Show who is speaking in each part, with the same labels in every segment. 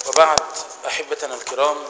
Speaker 1: وبعد أحبتنا الكرام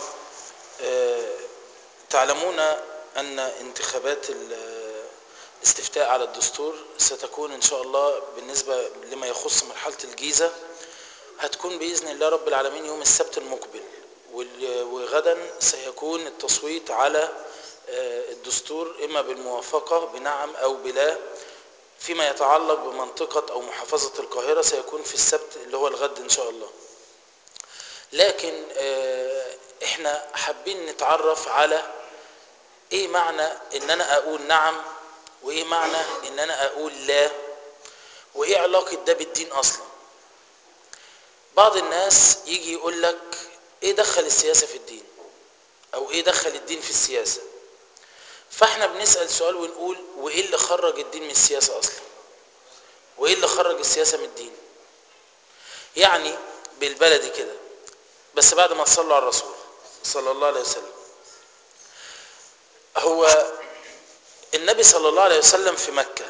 Speaker 1: تعلمون أن انتخابات الاستفتاء على الدستور ستكون إن شاء الله بالنسبة لما يخص مرحلة الجيزة هتكون بإذن الله رب العالمين يوم السبت المقبل وغدا سيكون التصويت على الدستور إما بالموافقة بنعم أو بلا فيما يتعلق بمنطقة أو محافظة القاهرة سيكون في السبت اللي هو الغد إن شاء الله لكن احنا حابين نتعرف على ايه معنى ان انا اقول نعم وايه معنى ان انا اقول لا وايه علاقة ده بالدين اصلا بعض الناس يجي يقول لك ايه دخل السياسة في الدين او ايه دخل الدين في السياسة فاحنا بنسأل سؤال ونقول وايه اللي خرج الدين من السياسة اصلا وايه اللي خرج السياسة من الدين يعني بالبلدي كده بس بعد ما تصلوا على الرسول صلى الله عليه وسلم هو النبي صلى الله عليه وسلم في مكة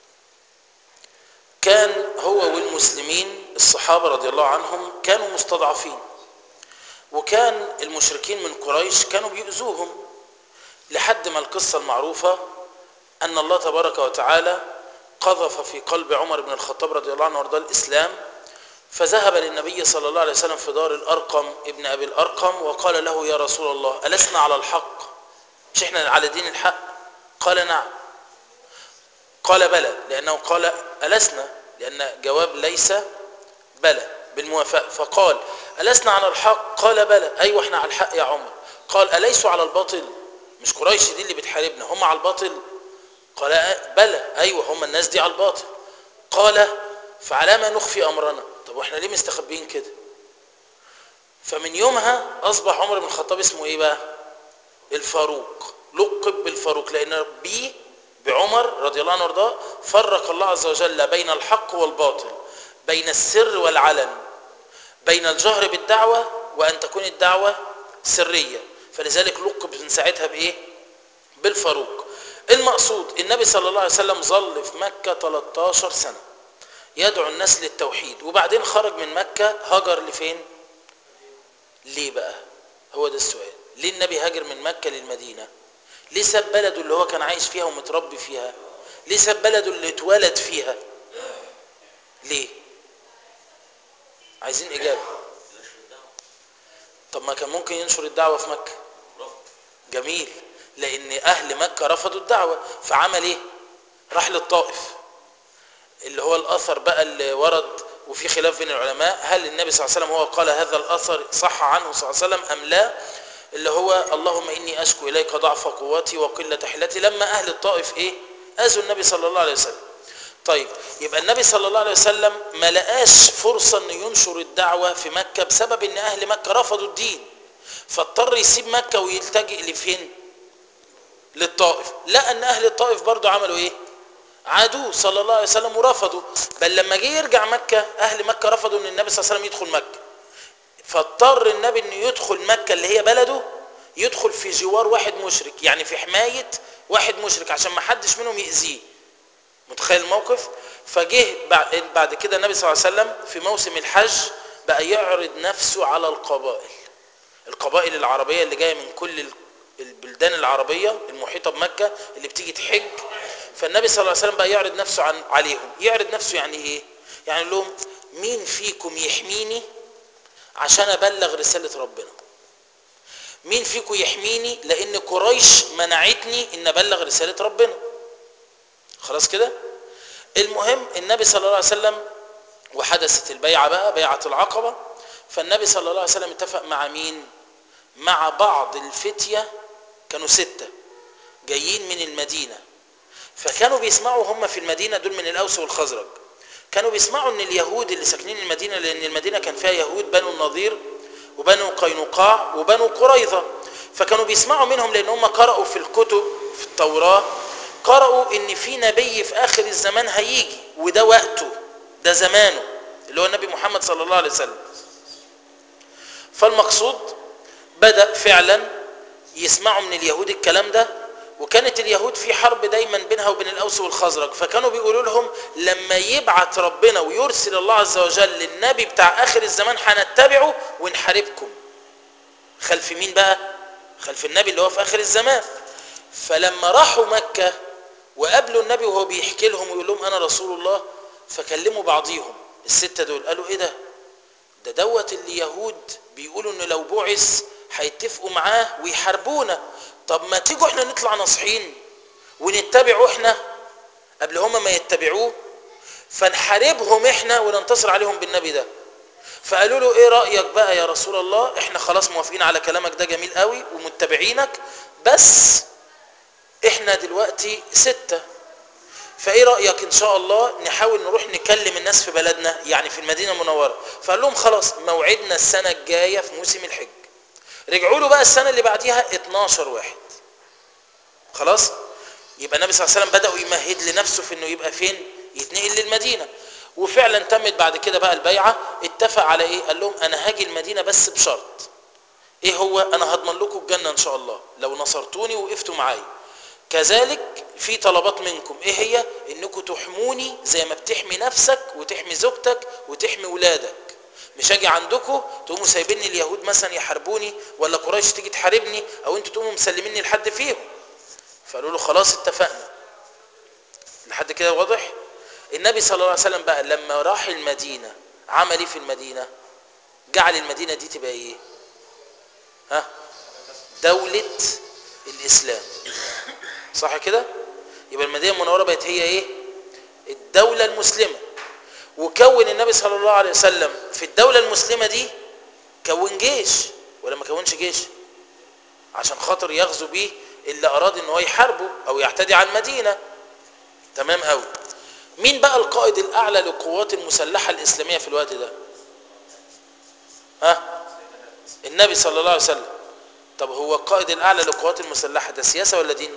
Speaker 1: كان هو والمسلمين الصحابة رضي الله عنهم كانوا مستضعفين وكان المشركين من قريش كانوا بيؤذوهم لحد ما القصة المعروفة أن الله تبارك وتعالى قذف في قلب عمر بن الخطاب رضي الله عنه وارضاه الإسلام فذهب للنبي صلى الله عليه وسلم في دار الأرقم ابن أبي الأرقم وقال له يا رسول الله ألسنا على الحق مش احنا على دين الحق قال نعم قال بلى لأنه قال ألسنا لأن جواب ليس بلى بالموافقة فقال ألسنا على الحق قال بلى أيوة احنا على الحق يا عمر قال أليسوا على الباطل مش قريش دي اللي بتحاربنا هم على الباطل قال بلى أيوة هم الناس دي على الباطل قال فعلى ما نخفي أمرنا طب واحنا ليه مستخبيين كده فمن يومها أصبح عمر بن الخطاب اسمه إيه بقى الفاروق لقب بالفاروق لأن بيه بعمر رضي الله عنه وارضاه فرق الله عز وجل بين الحق والباطل بين السر والعلن بين الجهر بالدعوة وأن تكون الدعوة سرية فلذلك لقب من ساعتها بإيه بالفاروق المقصود النبي صلى الله عليه وسلم ظل في مكة 13 سنة يدعو الناس للتوحيد وبعدين خرج من مكة هاجر لفين ليه بقى هو ده السؤال ليه النبي هاجر من مكة للمدينة ليه ساب بلده اللي هو كان عايش فيها ومتربي فيها ليه ساب بلده اللي اتولد فيها ليه عايزين إجابة طب ما كان ممكن ينشر الدعوة في مكة جميل لأن أهل مكة رفضوا الدعوة فعمل إيه راح للطائف اللي هو الأثر بقى اللي ورد وفي خلاف بين العلماء هل النبي صلى الله عليه وسلم هو قال هذا الأثر صح عنه صلى الله عليه وسلم أم لا اللي هو اللهم إني أشكو إليك ضعف قوتي وقلة حيلتي لما أهل الطائف إيه أذوا النبي صلى الله عليه وسلم طيب يبقى النبي صلى الله عليه وسلم ما لقاش فرصة أن ينشر الدعوة في مكة بسبب أن أهل مكة رفضوا الدين فاضطر يسيب مكة ويلتجئ لفين للطائف لا أن أهل الطائف برضو عملوا إيه عادوه صلى الله عليه وسلم ورفضوا بل لما جه يرجع مكة أهل مكة رفضوا أن النبي صلى الله عليه وسلم يدخل مكة فاضطر النبي أنه يدخل مكة اللي هي بلده يدخل في جوار واحد مشرك يعني في حماية واحد مشرك عشان ما حدش منهم يأذيه متخيل الموقف فجه بعد كده النبي صلى الله عليه وسلم في موسم الحج بقى يعرض نفسه على القبائل القبائل العربية اللي جاية من كل البلدان العربية المحيطة بمكة اللي بتيجي تحج فالنبي صلى الله عليه وسلم بقى يعرض نفسه عن عليهم يعرض نفسه يعني ايه يعني لهم مين فيكم يحميني عشان ابلغ رسالة ربنا مين فيكم يحميني لان قريش منعتني ان ابلغ رسالة ربنا خلاص كده المهم النبي صلى الله عليه وسلم وحدثت البيعة بقى بيعة العقبة فالنبي صلى الله عليه وسلم اتفق مع مين مع بعض الفتية كانوا ستة جايين من المدينة فكانوا بيسمعوا هم في المدينة دول من الأوس والخزرج كانوا بيسمعوا ان اليهود اللي ساكنين المدينة لان المدينة كان فيها يهود بنو النضير وبنو قينقاع وبنو قريظة فكانوا بيسمعوا منهم لان هم قرأوا في الكتب في التوراة قرأوا ان في نبي في اخر الزمان هيجي وده وقته ده زمانه اللي هو النبي محمد صلى الله عليه وسلم فالمقصود بدأ فعلا يسمعوا من اليهود الكلام ده وكانت اليهود في حرب دايما بينها وبين الأوس والخزرج فكانوا بيقولوا لهم لما يبعت ربنا ويرسل الله عز وجل النبي بتاع آخر الزمان هنتبعه ونحاربكم خلف مين بقى خلف النبي اللي هو في اخر الزمان فلما راحوا مكة وقابلوا النبي وهو بيحكي لهم ويقول لهم انا رسول الله فكلموا بعضيهم الستة دول قالوا ايه ده ده دوت اليهود بيقولوا ان لو بعث هيتفقوا معاه ويحاربونا طب ما تيجوا احنا نطلع نصحين ونتبعوا احنا قبل هما ما يتبعوه فنحاربهم احنا وننتصر عليهم بالنبي ده فقالوا له ايه رأيك بقى يا رسول الله احنا خلاص موافقين على كلامك ده جميل قوي ومتبعينك بس احنا دلوقتي ستة فايه رأيك ان شاء الله نحاول نروح نكلم الناس في بلدنا يعني في المدينة المنورة فقال لهم خلاص موعدنا السنة الجاية في موسم الحج رجعوا له بقى السنة اللي بعديها 12 واحد خلاص يبقى النبي صلى الله عليه وسلم بدأوا يمهد لنفسه في انه يبقى فين يتنقل للمدينة وفعلا تمت بعد كده بقى البيعة اتفق على ايه قال لهم انا هاجي المدينة بس بشرط ايه هو انا هضمن لكم الجنة ان شاء الله لو نصرتوني ووقفتوا معايا كذلك في طلبات منكم ايه هي انكم تحموني زي ما بتحمي نفسك وتحمي زوجتك وتحمي ولادك مش اجي عندكم تقوموا سايبيني اليهود مثلا يحاربوني ولا قريش تيجي تحاربني او انتوا تقوموا مسلميني لحد فيهم فقالوا له خلاص اتفقنا لحد كده واضح النبي صلى الله عليه وسلم بقى لما راح المدينة عمل ايه في المدينة جعل المدينة دي تبقى ايه ها دولة الاسلام صح كده يبقى المدينة المنورة بقت هي ايه الدولة المسلمة وكون النبي صلى الله عليه وسلم في الدولة المسلمة دي كون جيش ولا ما كونش جيش عشان خاطر يغزو بيه اللي اراد ان هو يحاربه او يعتدي على المدينة تمام قوي مين بقى القائد الاعلى للقوات المسلحة الاسلامية في الوقت ده ها النبي صلى الله عليه وسلم طب هو القائد الاعلى للقوات المسلحة ده سياسة ولا دين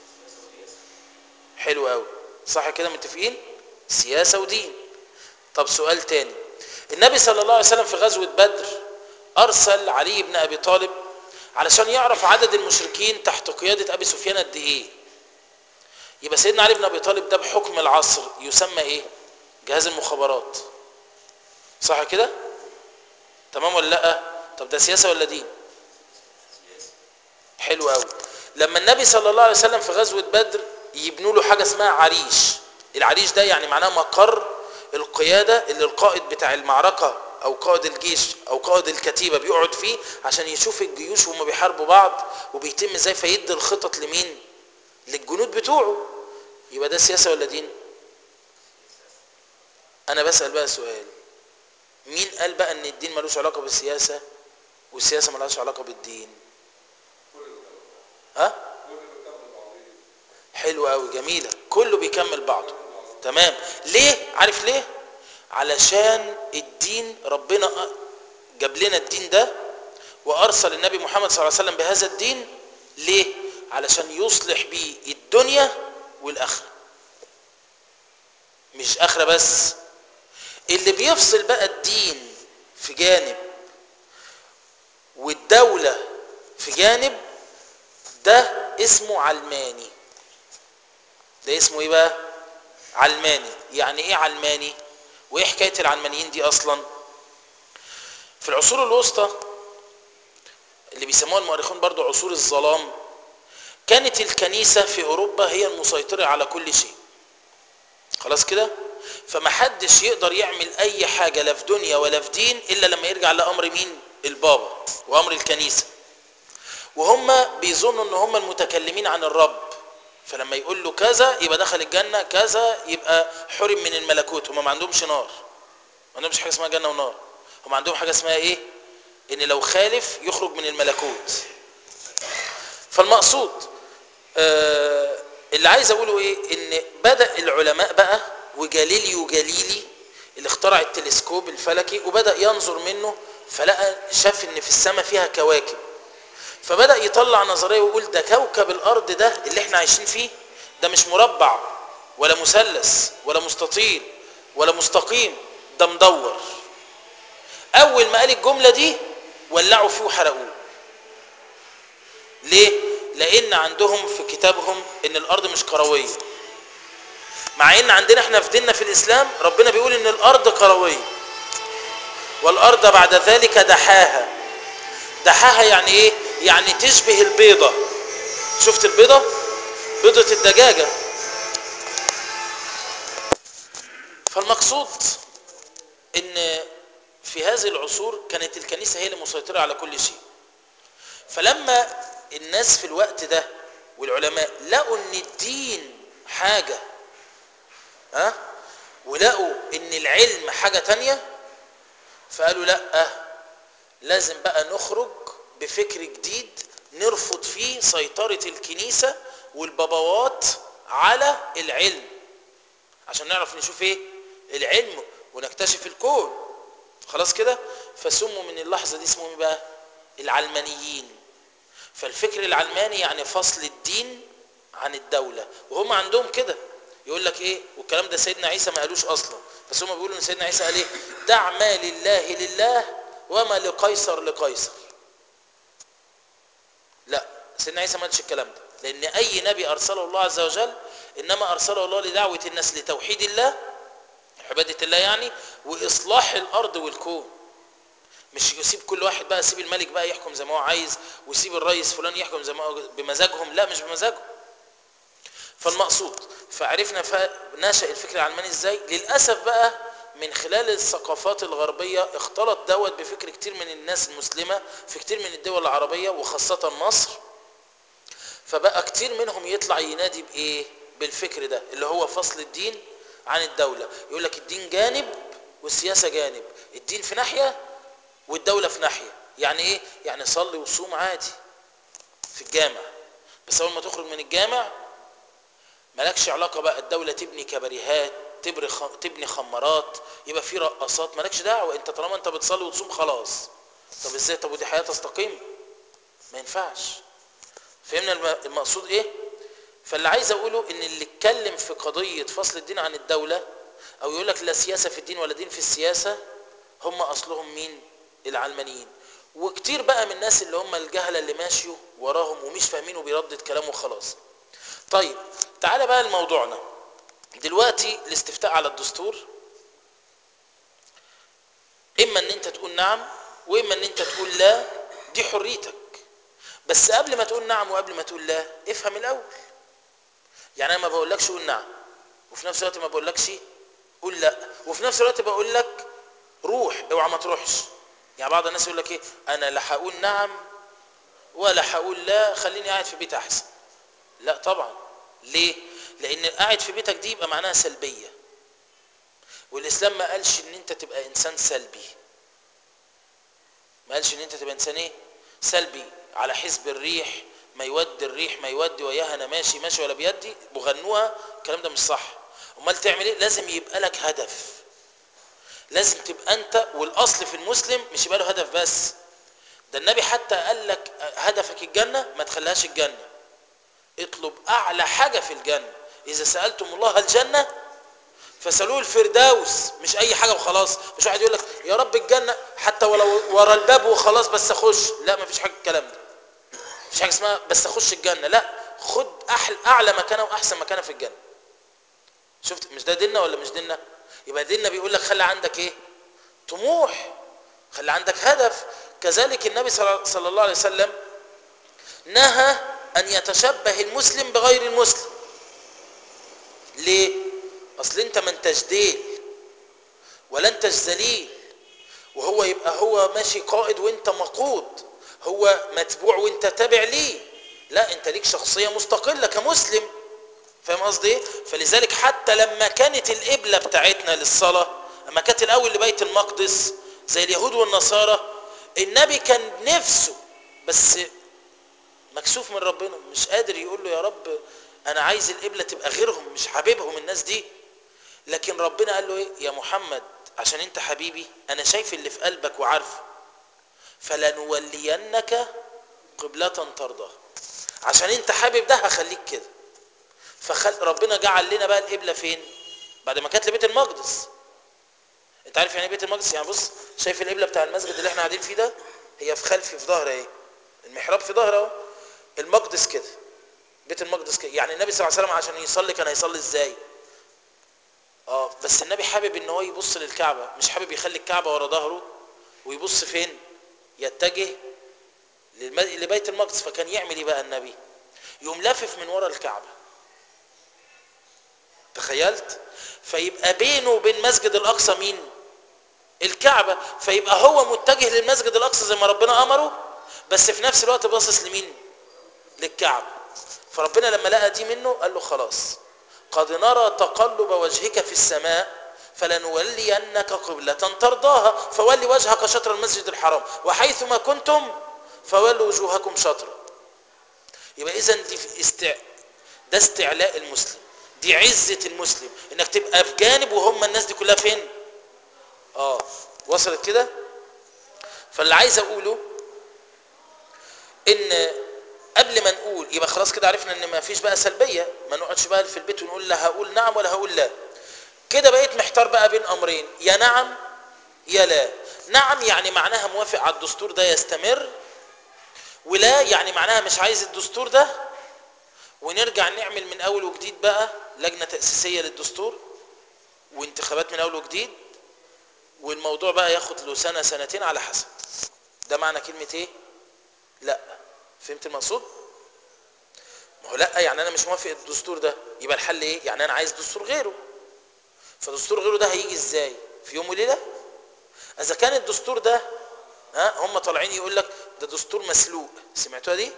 Speaker 1: حلو قوي صح كده متفقين سياسة ودين طب سؤال تاني النبي صلى الله عليه وسلم في غزوة بدر ارسل علي بن ابي طالب علشان يعرف عدد المشركين تحت قيادة ابي سفيان قد ايه يبقى سيدنا علي بن ابي طالب ده بحكم العصر يسمى ايه جهاز المخابرات صح كده تمام ولا لا طب ده سياسة ولا دين حلو قوي لما النبي صلى الله عليه وسلم في غزوة بدر يبنوا له حاجة اسمها عريش العريش ده يعني معناه مقر القيادة اللي القائد بتاع المعركة او قائد الجيش او قائد الكتيبة بيقعد فيه عشان يشوف الجيوش وهم بيحاربوا بعض وبيتم ازاي فيدي الخطط لمين للجنود بتوعه يبقى ده سياسة ولا دين انا بسأل بقى سؤال مين قال بقى ان الدين ملوش علاقة بالسياسة والسياسة ملهاش علاقة بالدين ها حلو قوي جميلة كله بيكمل بعضه تمام ليه عارف ليه علشان الدين ربنا جاب لنا الدين ده وارسل النبي محمد صلى الله عليه وسلم بهذا الدين ليه علشان يصلح بيه الدنيا والاخره مش اخره بس اللي بيفصل بقى الدين في جانب والدوله في جانب ده اسمه علماني ده اسمه ايه بقى علماني يعني ايه علماني وايه حكايه العلمانيين دي اصلا في العصور الوسطى اللي بيسموها المؤرخون برضو عصور الظلام كانت الكنيسة في أوروبا هي المسيطرة على كل شيء خلاص كده فمحدش يقدر يعمل أي حاجة لا في دنيا ولا في دين إلا لما يرجع لأمر مين البابا وأمر الكنيسة وهم بيظنوا ان هم المتكلمين عن الرب فلما يقول له كذا يبقى دخل الجنة كذا يبقى حرم من الملكوت هم ما عندهمش نار ما عندهمش حاجة اسمها جنة ونار هم عندهم حاجة اسمها ايه ان لو خالف يخرج من الملكوت فالمقصود آه اللي عايز اقوله ايه ان بدأ العلماء بقى وجاليليو جاليلي اللي اخترع التلسكوب الفلكي وبدأ ينظر منه فلقى شاف ان في السماء فيها كواكب فبدأ يطلع نظرية ويقول ده كوكب الارض ده اللي احنا عايشين فيه ده مش مربع ولا مثلث ولا مستطيل ولا مستقيم ده مدور اول ما قال الجملة دي ولعوا فيه وحرقوه ليه لان عندهم في كتابهم ان الارض مش كرويه مع ان عندنا احنا في ديننا في الاسلام ربنا بيقول ان الارض كرويه والارض بعد ذلك دحاها دحاها يعني ايه يعني تشبه البيضة شفت البيضة بيضة الدجاجة فالمقصود ان في هذه العصور كانت الكنيسة هي اللي مسيطرة على كل شيء فلما الناس في الوقت ده والعلماء لقوا ان الدين حاجة ها ولقوا ان العلم حاجة تانية فقالوا لا لازم بقى نخرج بفكر جديد نرفض فيه سيطرة الكنيسة والبابوات على العلم عشان نعرف نشوف ايه العلم ونكتشف الكون خلاص كده فسموا من اللحظة دي اسمهم بقى العلمانيين فالفكر العلماني يعني فصل الدين عن الدولة وهم عندهم كده يقول لك ايه والكلام ده سيدنا عيسى ما قالوش اصلا بس هم بيقولوا ان سيدنا عيسى قال ايه دع ما لله لله وما لقيصر لقيصر لا سيدنا عيسى ما قالش الكلام ده لان اي نبي ارسله الله عز وجل انما ارسله الله لدعوة الناس لتوحيد الله عبادة الله يعني واصلاح الارض والكون مش يسيب كل واحد بقى يسيب الملك بقى يحكم زي ما هو عايز ويسيب الرئيس فلان يحكم زي ما هو بمزاجهم لا مش بمزاجهم فالمقصود فعرفنا نشأ الفكر العلماني ازاي للأسف بقى من خلال الثقافات الغربية اختلط دوت بفكر كتير من الناس المسلمة في كتير من الدول العربية وخاصة مصر فبقى كتير منهم يطلع ينادي بإيه بالفكر ده اللي هو فصل الدين عن الدولة يقول لك الدين جانب والسياسة جانب الدين في ناحية والدولة في ناحية يعني ايه يعني صلي وصوم عادي في الجامع بس اول ما تخرج من الجامع مالكش علاقة بقى الدولة تبني كباريهات تبني خمارات يبقى في رقصات مالكش دعوة انت طالما انت بتصلي وتصوم خلاص طب ازاي طب ودي حياة تستقيم ما ينفعش فهمنا المقصود ايه فاللي عايز اقوله ان اللي اتكلم في قضية فصل الدين عن الدولة او يقول لك لا سياسة في الدين ولا دين في السياسة هم اصلهم مين العلمانيين وكتير بقى من الناس اللي هم الجهلة اللي ماشيوا وراهم ومش فاهمين وبيردد كلامه خلاص طيب تعالى بقى لموضوعنا دلوقتي الاستفتاء على الدستور اما ان انت تقول نعم واما ان انت تقول لا دي حريتك بس قبل ما تقول نعم وقبل ما تقول لا افهم الاول يعني انا ما بقولكش قول نعم وفي نفس الوقت ما بقولكش قول لا وفي نفس الوقت بقول لك روح اوعى ما تروحش يعني بعض الناس يقول لك ايه انا لا هقول نعم ولا هقول لا خليني قاعد في بيت احسن لا طبعا ليه لان قاعد في بيتك دي يبقى معناها سلبيه والاسلام ما قالش ان انت تبقى انسان سلبي ما قالش ان انت تبقى انسان ايه سلبي على حسب الريح ما يودي الريح ما يودي وياها انا ماشي ماشي ولا بيدي بغنوها الكلام ده مش صح امال تعمل ايه لازم يبقى لك هدف لازم تبقى انت والاصل في المسلم مش يبقى له هدف بس ده النبي حتى قال لك هدفك الجنه ما تخليهاش الجنه اطلب اعلى حاجه في الجنه اذا سالتم الله الجنه فسالوه الفردوس مش اي حاجه وخلاص مش واحد يقول لك يا رب الجنه حتى ولو ورا الباب وخلاص بس اخش لا ما فيش حاجه الكلام ده مفيش حاجه اسمها بس اخش الجنه لا خد أحل اعلى مكانه واحسن مكانه في الجنه شفت مش ده ديننا ولا مش ديننا يبقى ديننا بيقول لك خلي عندك ايه طموح خلي عندك هدف كذلك النبي صلى الله عليه وسلم نهى ان يتشبه المسلم بغير المسلم ليه اصل انت ما انتش ديل ولا انتش ذليل وهو يبقى هو ماشي قائد وانت مقود هو متبوع وانت تابع ليه لا انت ليك شخصية مستقلة كمسلم فاهم قصدي ايه فلذلك حتى لما كانت القبلة بتاعتنا للصلاة اما كانت الاول لبيت المقدس زي اليهود والنصارى النبي كان نفسه بس مكسوف من ربنا مش قادر يقول له يا رب انا عايز القبلة تبقى غيرهم مش حبيبهم الناس دي لكن ربنا قال له ايه يا محمد عشان انت حبيبي انا شايف اللي في قلبك وعارفه فلنولينك قبلة ترضاها عشان انت حابب ده هخليك كده فخل ربنا جعل لنا بقى القبلة فين بعد ما كانت لبيت المقدس انت عارف يعني بيت المقدس يعني بص شايف القبلة بتاع المسجد اللي احنا قاعدين فيه ده هي في خلفي في ظهر ايه المحراب في ظهر اهو المقدس كده بيت المقدس كده يعني النبي صلى الله عليه وسلم عشان يصلي كان هيصلي ازاي اه بس النبي حابب ان هو يبص للكعبة مش حابب يخلي الكعبة ورا ظهره ويبص فين يتجه للم- لبيت المقدس فكان يعمل ايه بقى النبي يقوم لافف من ورا الكعبه تخيلت فيبقى بينه وبين مسجد الاقصى مين الكعبه فيبقى هو متجه للمسجد الاقصى زي ما ربنا امره بس في نفس الوقت باصص لمين للكعبه فربنا لما لقى دي منه قال له خلاص قد نرى تقلب وجهك في السماء فلنولينك قبلة ترضاها فولي وجهك شطر المسجد الحرام وحيثما كنتم فولوا وجوهكم شطرا يبقى اذا دي في استع... ده استعلاء المسلم دي عزة المسلم انك تبقى في جانب وهم الناس دي كلها فين اه وصلت كده فاللي عايز اقوله ان قبل ما نقول يبقى خلاص كده عرفنا ان ما فيش بقى سلبيه ما نقعدش بقى في البيت ونقول لا هقول نعم ولا هقول لا كده بقيت محتار بقى بين امرين يا نعم يا لا نعم يعني معناها موافق على الدستور ده يستمر ولا يعني معناها مش عايز الدستور ده ونرجع نعمل من اول وجديد بقى لجنه تاسيسيه للدستور وانتخابات من اول وجديد والموضوع بقى ياخد له سنه سنتين على حسب ده معنى كلمه ايه لا فهمت المقصود ما هو لا يعني انا مش موافق الدستور ده يبقى الحل ايه يعني انا عايز دستور غيره فدستور غيره ده هيجي ازاي في يوم وليله اذا كان الدستور ده ها هم طالعين يقول لك ده دستور مسلوق سمعتوها دي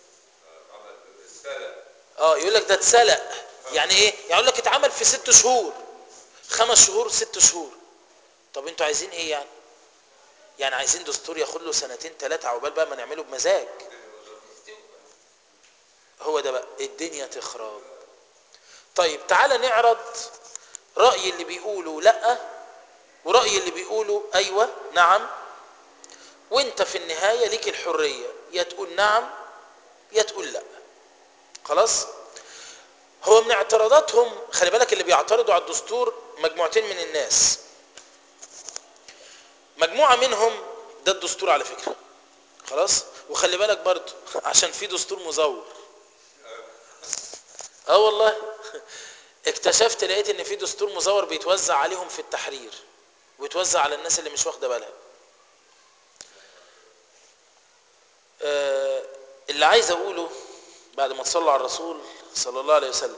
Speaker 1: اه يقول لك ده اتسلق يعني ايه يعني يقول لك اتعمل في ست شهور خمس شهور ست شهور طب انتوا عايزين ايه يعني يعني عايزين دستور ياخد له سنتين ثلاثه عقبال بقى ما نعمله بمزاج هو ده بقى الدنيا تخرب طيب تعالى نعرض رأي اللي بيقولوا لا ورأي اللي بيقولوا ايوه نعم وانت في النهاية ليك الحرية يا تقول نعم يا تقول لا خلاص هو من اعتراضاتهم خلي بالك اللي بيعترضوا على الدستور مجموعتين من الناس مجموعة منهم ده الدستور على فكرة خلاص وخلي بالك برضو عشان في دستور مزور اه والله اكتشفت لقيت ان في دستور مزور بيتوزع عليهم في التحرير ويتوزع على الناس اللي مش واخده بالها آه اللي عايز اقوله بعد ما تصلوا على الرسول صلى الله عليه وسلم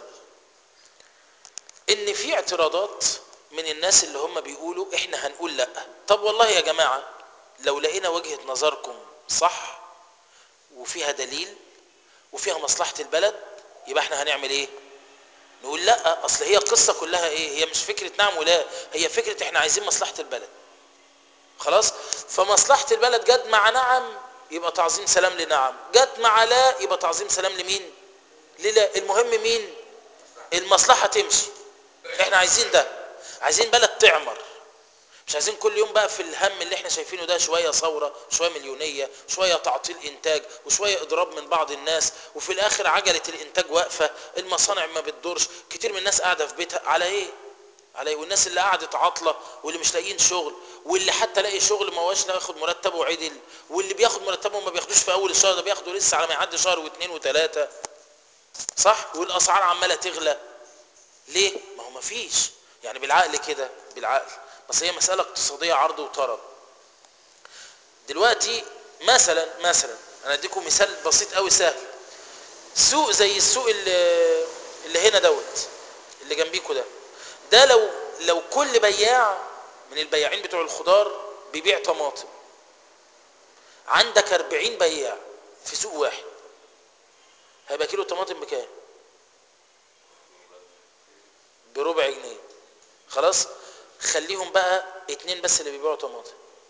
Speaker 1: ان في اعتراضات من الناس اللي هم بيقولوا احنا هنقول لا طب والله يا جماعة لو لقينا وجهة نظركم صح وفيها دليل وفيها مصلحة البلد يبقى احنا هنعمل ايه نقول لا اصل هي القصة كلها ايه هي مش فكرة نعم ولا هي فكرة احنا عايزين مصلحة البلد خلاص فمصلحة البلد جت مع نعم يبقى تعظيم سلام لنعم جت مع لا يبقى تعظيم سلام لمين للا المهم مين المصلحة تمشي احنا عايزين ده عايزين بلد تعمر مش عايزين كل يوم بقى في الهم اللي احنا شايفينه ده شوية ثورة شوية مليونية شوية تعطيل انتاج وشوية اضراب من بعض الناس وفي الاخر عجلة الانتاج واقفة المصانع ما بتدورش كتير من الناس قاعدة في بيتها على ايه على ايه والناس اللي قعدت عاطلة واللي مش لاقيين شغل واللي حتى لاقي شغل ما هوش ياخد مرتبه وعدل واللي بياخد مرتبه وما بياخدوش في اول الشهر ده بياخده لسه على ما يعدي شهر واثنين وثلاثة صح والاسعار عمالة تغلى ليه ما هو ما فيش يعني بالعقل كده بالعقل بس هي مسألة اقتصادية عرض وطلب دلوقتي مثلا مثلا انا اديكم مثال بسيط قوي سهل سوق زي السوق اللي, اللي هنا دوت اللي جنبيكوا ده ده لو لو كل بياع من البياعين بتوع الخضار بيبيع طماطم عندك 40 بياع في سوق واحد هيبقى كيلو الطماطم بكام بربع جنيه خلاص خليهم بقى اتنين بس اللي بيبيعوا طماطم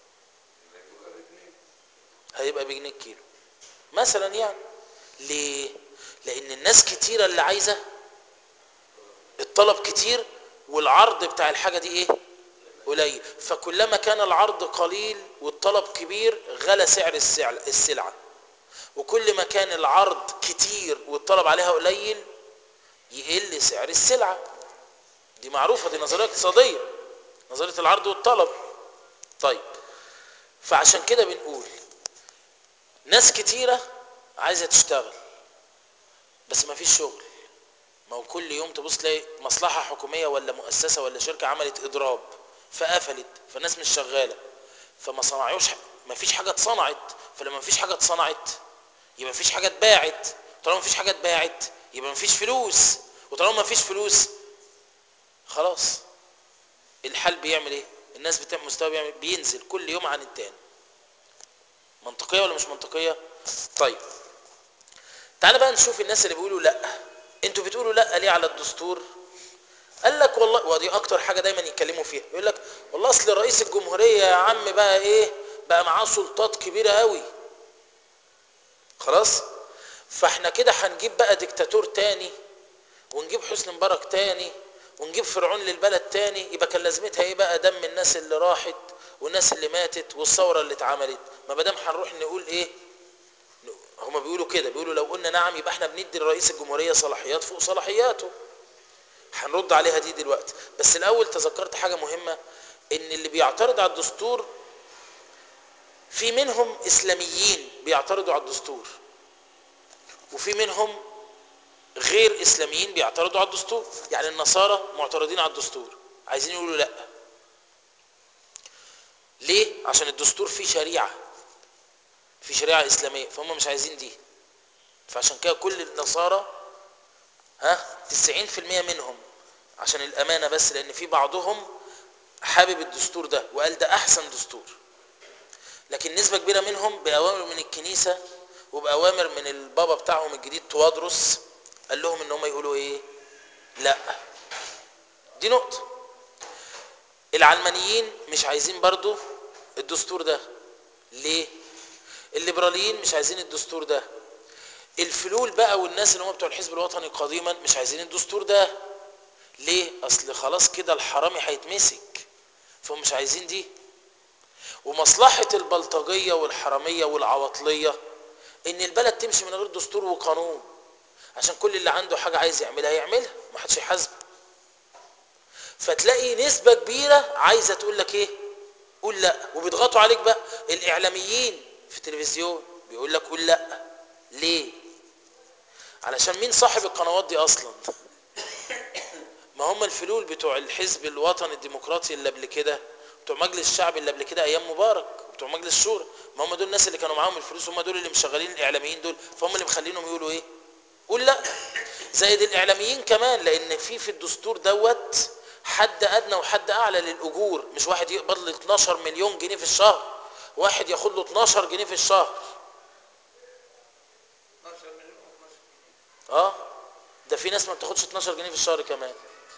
Speaker 1: هيبقى بجنيه الكيلو مثلا يعني ليه لان الناس كتيرة اللي عايزة الطلب كتير والعرض بتاع الحاجة دي ايه قليل فكلما كان العرض قليل والطلب كبير غلى سعر السلعة وكل ما كان العرض كتير والطلب عليها قليل يقل سعر السلعة دي معروفة دي نظرية اقتصادية نظرية العرض والطلب طيب فعشان كده بنقول ناس كتيرة عايزة تشتغل بس ما فيش شغل ما هو كل يوم تبص تلاقي مصلحة حكومية ولا مؤسسة ولا شركة عملت إضراب فقفلت فالناس مش شغالة فما صنعوش ما فيش حاجه اتصنعت فلما ما فيش حاجه اتصنعت يبقى ما فيش حاجه اتباعت طالما ما فيش حاجه اتباعت يبقى ما فيش فلوس وطالما ما فيش فلوس خلاص الحال بيعمل ايه الناس بتعمل مستوى بيعمل بينزل كل يوم عن التاني منطقيه ولا مش منطقيه طيب تعال بقى نشوف الناس اللي بيقولوا لا انتوا بتقولوا لا ليه على الدستور قال لك والله ودي اكتر حاجه دايما يتكلموا فيها يقول لك والله اصل رئيس الجمهوريه يا عم بقى ايه بقى معاه سلطات كبيره قوي خلاص فاحنا كده هنجيب بقى ديكتاتور تاني ونجيب حسني مبارك تاني ونجيب فرعون للبلد تاني يبقى كان لازمتها ايه بقى دم الناس اللي راحت والناس اللي ماتت والثوره اللي اتعملت ما دام هنروح نقول ايه هما بيقولوا كده بيقولوا لو قلنا نعم يبقى احنا بندي لرئيس الجمهوريه صلاحيات فوق صلاحياته هنرد عليها دي دلوقتي بس الاول تذكرت حاجه مهمه ان اللي بيعترض على الدستور في منهم اسلاميين بيعترضوا على الدستور وفي منهم غير اسلاميين بيعترضوا على الدستور يعني النصارى معترضين على الدستور عايزين يقولوا لا ليه عشان الدستور فيه شريعه في شريعه اسلاميه فهم مش عايزين دي فعشان كده كل النصارى ها 90% منهم عشان الامانه بس لان في بعضهم حابب الدستور ده وقال ده احسن دستور لكن نسبه كبيره منهم باوامر من الكنيسه وباوامر من البابا بتاعهم الجديد توادرس قال لهم ان هم يقولوا ايه لا دي نقطه العلمانيين مش عايزين برضو الدستور ده ليه الليبراليين مش عايزين الدستور ده الفلول بقى والناس اللي هم بتوع الحزب الوطني قديما مش عايزين الدستور ده ليه اصل خلاص كده الحرامي هيتمسك فهم مش عايزين دي ومصلحة البلطجية والحرامية والعواطلية ان البلد تمشي من غير دستور وقانون عشان كل اللي عنده حاجة عايز يعملها يعملها ما حدش يحاسبه فتلاقي نسبة كبيرة عايزة تقول لك ايه قول لا وبيضغطوا عليك بقى الاعلاميين في التلفزيون بيقول لك قول لا ليه علشان مين صاحب القنوات دي اصلا ما هم الفلول بتوع الحزب الوطني الديمقراطي اللي قبل كده بتوع مجلس الشعب اللي قبل كده ايام مبارك بتوع مجلس الشورى ما هم دول الناس اللي كانوا معاهم الفلوس هم دول اللي مشغلين الاعلاميين دول فهم اللي مخلينهم يقولوا ايه قول لا زائد الاعلاميين كمان لان في في الدستور دوت حد ادنى وحد اعلى للاجور مش واحد يقبض له 12 مليون جنيه في الشهر واحد ياخد له 12 جنيه في الشهر
Speaker 2: 12 مليون 12
Speaker 1: اه ده في ناس ما بتاخدش 12 جنيه في الشهر كمان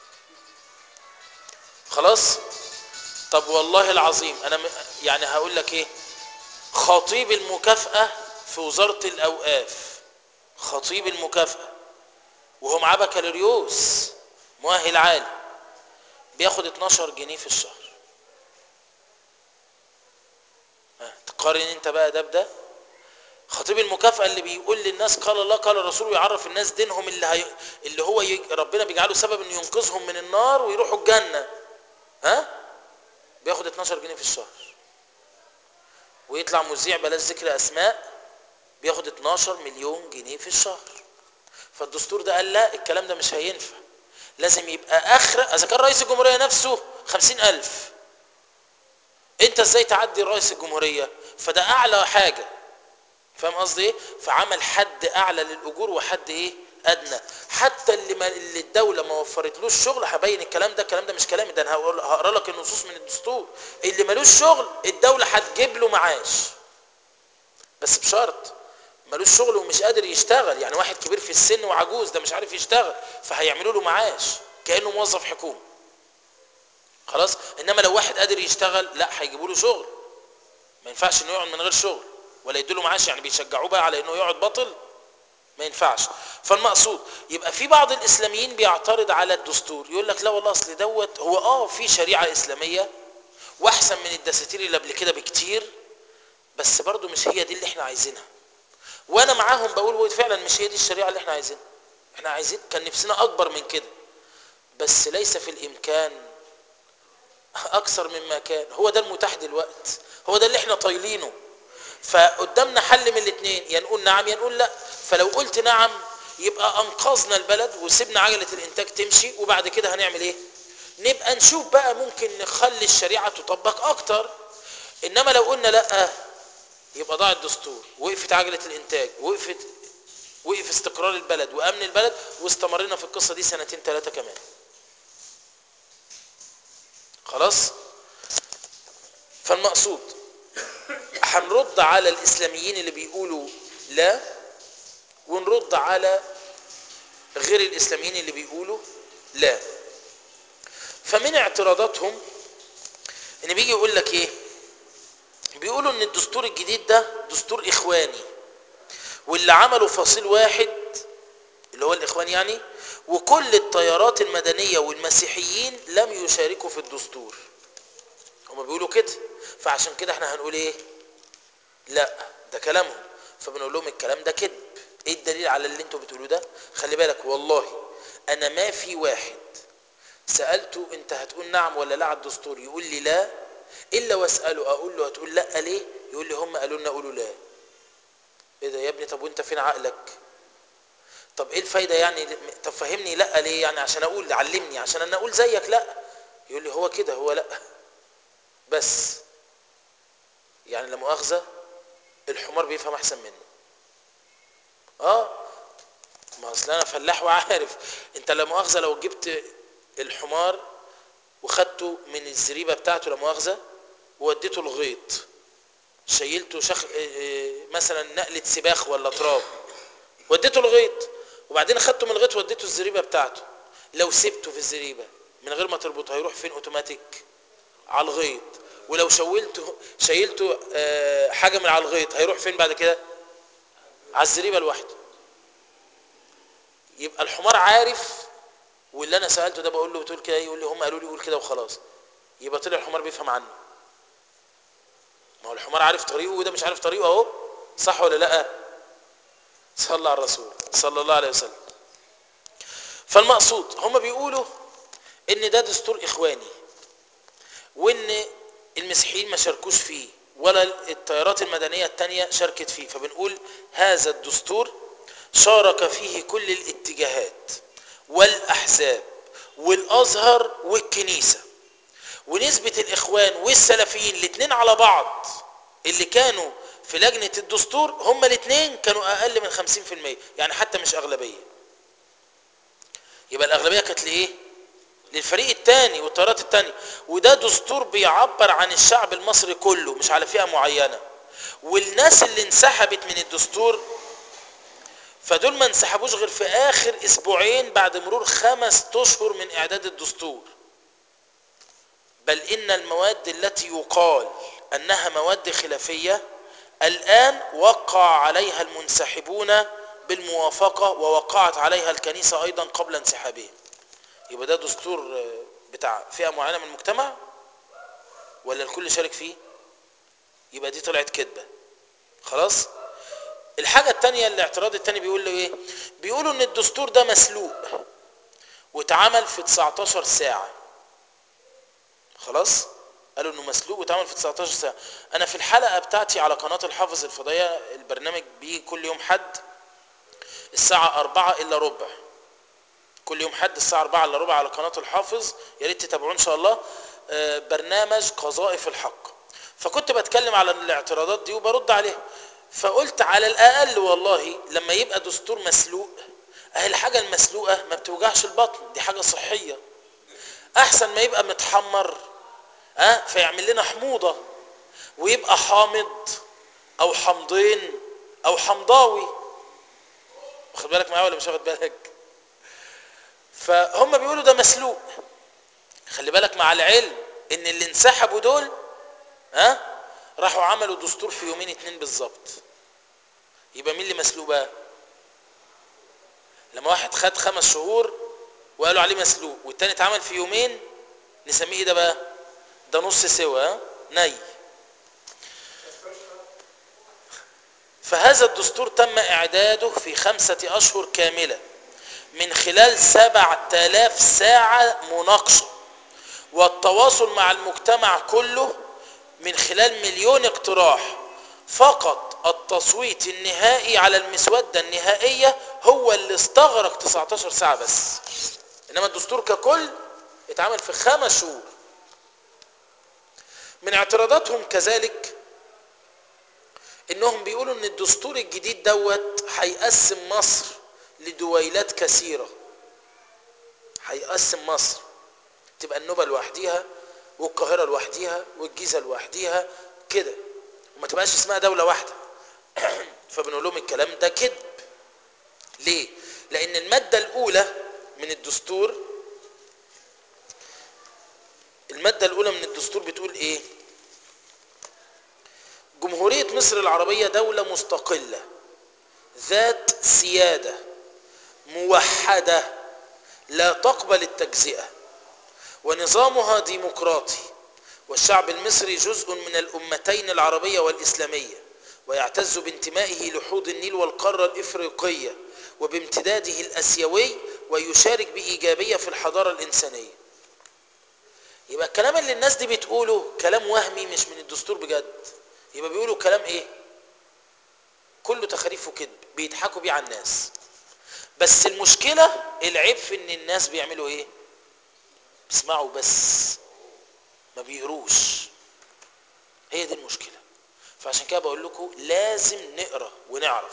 Speaker 1: خلاص طب والله العظيم انا م- يعني هقول لك ايه خطيب المكافأة في وزارة الاوقاف خطيب المكافأة وهو معاه بكالوريوس مؤهل عالي بياخد 12 جنيه في الشهر ها، تقارن انت بقى ده بده خطيب المكافأة اللي بيقول للناس قال الله قال الرسول ويعرف الناس دينهم اللي هي اللي هو ي... ربنا بيجعله سبب انه ينقذهم من النار ويروحوا الجنة ها بياخد 12 جنيه في الشهر ويطلع مذيع بلاش ذكر اسماء بياخد 12 مليون جنيه في الشهر فالدستور ده قال لا الكلام ده مش هينفع لازم يبقى اخر اذا كان رئيس الجمهورية نفسه 50000 انت ازاي تعدي رئيس الجمهورية فده اعلى حاجة فاهم قصدي ايه فعمل حد اعلى للاجور وحد ايه ادنى حتى اللي ما اللي الدوله ما وفرتلوش شغل هبين الكلام ده الكلام ده مش كلامي ده انا هقول- هقرا لك النصوص من الدستور اللي ملوش شغل الدوله هتجيب له معاش بس بشرط ملوش شغل ومش قادر يشتغل يعني واحد كبير في السن وعجوز ده مش عارف يشتغل فهيعملوا له معاش كانه موظف حكومي خلاص انما لو واحد قادر يشتغل لا هيجيبوا له شغل ما ينفعش انه يقعد من غير شغل ولا يديله معاش يعني بيشجعوه بقى على انه يقعد بطل ما ينفعش فالمقصود يبقى في بعض الاسلاميين بيعترض على الدستور يقول لك لا والله اصل دوت هو اه في شريعه اسلاميه واحسن من الدساتير اللي قبل كده بكتير بس برضو مش هي دي اللي احنا عايزينها وانا معاهم بقول هو فعلا مش هي دي الشريعه اللي احنا عايزينها احنا عايزين كان نفسنا اكبر من كده بس ليس في الامكان اكثر مما كان هو ده المتاح دلوقتي هو ده اللي احنا طايلينه فقدامنا حل من الاثنين يا نقول نعم يا نقول لا فلو قلت نعم يبقى انقذنا البلد وسيبنا عجله الانتاج تمشي وبعد كده هنعمل ايه نبقى نشوف بقى ممكن نخلي الشريعه تطبق اكتر انما لو قلنا لا يبقى ضاع الدستور وقفت عجله الانتاج وقفت وقف استقرار البلد وامن البلد واستمرنا في القصه دي سنتين ثلاثه كمان خلاص فالمقصود هنرد على الاسلاميين اللي بيقولوا لا ونرد على غير الاسلاميين اللي بيقولوا لا فمن اعتراضاتهم ان بيجي يقول لك ايه بيقولوا ان الدستور الجديد ده دستور اخواني واللي عملوا فصيل واحد اللي هو الاخوان يعني وكل التيارات المدنية والمسيحيين لم يشاركوا في الدستور هما بيقولوا كده فعشان كده احنا هنقول ايه لا ده كلامهم فبنقول لهم الكلام ده كذب ايه الدليل على اللي انتوا بتقولوه ده خلي بالك والله انا ما في واحد سألته انت هتقول نعم ولا لا على الدستور يقول لي لا الا واسأله اقول له هتقول لا ليه يقول لي هم قالوا لنا قولوا لا ايه ده يا ابني طب وانت فين عقلك طب ايه الفايدة يعني طب فهمني لا ليه يعني عشان اقول علمني عشان انا اقول زيك لا يقول لي هو كده هو لا بس يعني لا مؤاخذة الحمار بيفهم احسن منه اه ما اصل انا فلاح وعارف انت لا مؤاخذة لو جبت الحمار وخدته من الزريبة بتاعته لا مؤاخذة ووديته الغيط شيلته شخ... مثلا نقلة سباخ ولا تراب وديته الغيط وبعدين خدته من الغيط وديته الزريبة بتاعته لو سبته في الزريبة من غير ما تربطه هيروح فين اوتوماتيك على الغيط ولو شولته شيلته حاجة من على الغيط هيروح فين بعد كده على الزريبة لوحده يبقى الحمار عارف واللي انا سالته ده بقول له بتقول كده يقول لي هم قالوا لي قول كده وخلاص يبقى طلع الحمار بيفهم عنه ما هو الحمار عارف طريقه وده مش عارف طريقه اهو صح ولا لا صلى على الرسول صلى الله عليه وسلم فالمقصود هم بيقولوا ان ده دستور اخواني وان المسيحيين ما شاركوش فيه ولا التيارات المدنية التانية شاركت فيه فبنقول هذا الدستور شارك فيه كل الاتجاهات والأحزاب والأزهر والكنيسة ونسبة الإخوان والسلفيين الاثنين على بعض اللي كانوا في لجنة الدستور هما الاثنين كانوا أقل من 50% يعني حتى مش أغلبية يبقى الأغلبية كانت لإيه؟ للفريق الثاني والتيارات الثانية وده دستور بيعبر عن الشعب المصري كله مش على فئة معينة والناس اللي انسحبت من الدستور فدول ما انسحبوش غير في اخر اسبوعين بعد مرور خمس اشهر من اعداد الدستور بل ان المواد التي يقال انها مواد خلافية الان وقع عليها المنسحبون بالموافقة ووقعت عليها الكنيسة ايضا قبل انسحابهم يبقى ده دستور بتاع فئة معينة من المجتمع ولا الكل شارك فيه يبقى دي طلعت كذبة خلاص الحاجة التانية الاعتراض التاني بيقول له ايه بيقولوا ان الدستور ده مسلوق واتعمل في 19 ساعة خلاص قالوا انه مسلوق واتعمل في 19 ساعة انا في الحلقة بتاعتي على قناة الحافظ الفضائية البرنامج بيجي كل يوم حد الساعة أربعة إلا ربع كل يوم حد الساعة أربعة إلا ربع على قناة الحافظ يا ريت تتابعوه إن شاء الله برنامج قذائف الحق فكنت بتكلم على الاعتراضات دي وبرد عليها فقلت على الأقل والله لما يبقى دستور مسلوق أهي الحاجة المسلوقة ما بتوجعش البطن دي حاجة صحية أحسن ما يبقى متحمر أه فيعمل لنا حموضة ويبقى حامض أو حمضين أو حمضاوي واخد بالك معايا ولا مش واخد بالك فهم بيقولوا ده مسلوق خلي بالك مع العلم ان اللي انسحبوا دول ها أه؟ راحوا عملوا دستور في يومين اتنين بالظبط يبقى مين اللي مسلوق بقى لما واحد خد خمس شهور وقالوا عليه مسلوق والتاني اتعمل في يومين نسميه ايه ده بقى ده نص سوا ها ني فهذا الدستور تم اعداده في خمسة اشهر كاملة من خلال سبعة آلاف ساعة مناقشة والتواصل مع المجتمع كله من خلال مليون اقتراح فقط التصويت النهائي على المسودة النهائية هو اللي استغرق 19 ساعة بس انما الدستور ككل اتعمل في خمس شهور من اعتراضاتهم كذلك انهم بيقولوا ان الدستور الجديد دوت هيقسم مصر لدويلات كثيرة هيقسم مصر تبقى النوبة لوحديها والقاهرة لوحديها والجيزة لوحديها كده وما تبقاش اسمها دولة واحدة فبنقول لهم الكلام ده كذب ليه لان المادة الاولى من الدستور المادة الاولى من الدستور بتقول ايه جمهورية مصر العربية دولة مستقلة ذات سيادة موحدة لا تقبل التجزئة ونظامها ديمقراطي والشعب المصري جزء من الأمتين العربية والإسلامية ويعتز بانتمائه لحوض النيل والقارة الإفريقية وبامتداده الأسيوي ويشارك بإيجابية في الحضارة الإنسانية يبقى الكلام اللي الناس دي بتقوله كلام وهمي مش من الدستور بجد يبقى بيقولوا كلام ايه كله تخاريف وكذب بيضحكوا بيه على الناس بس المشكلة العيب في ان الناس بيعملوا ايه بيسمعوا بس ما بيقروش هي دي المشكلة فعشان كده بقول لكم لازم نقرا ونعرف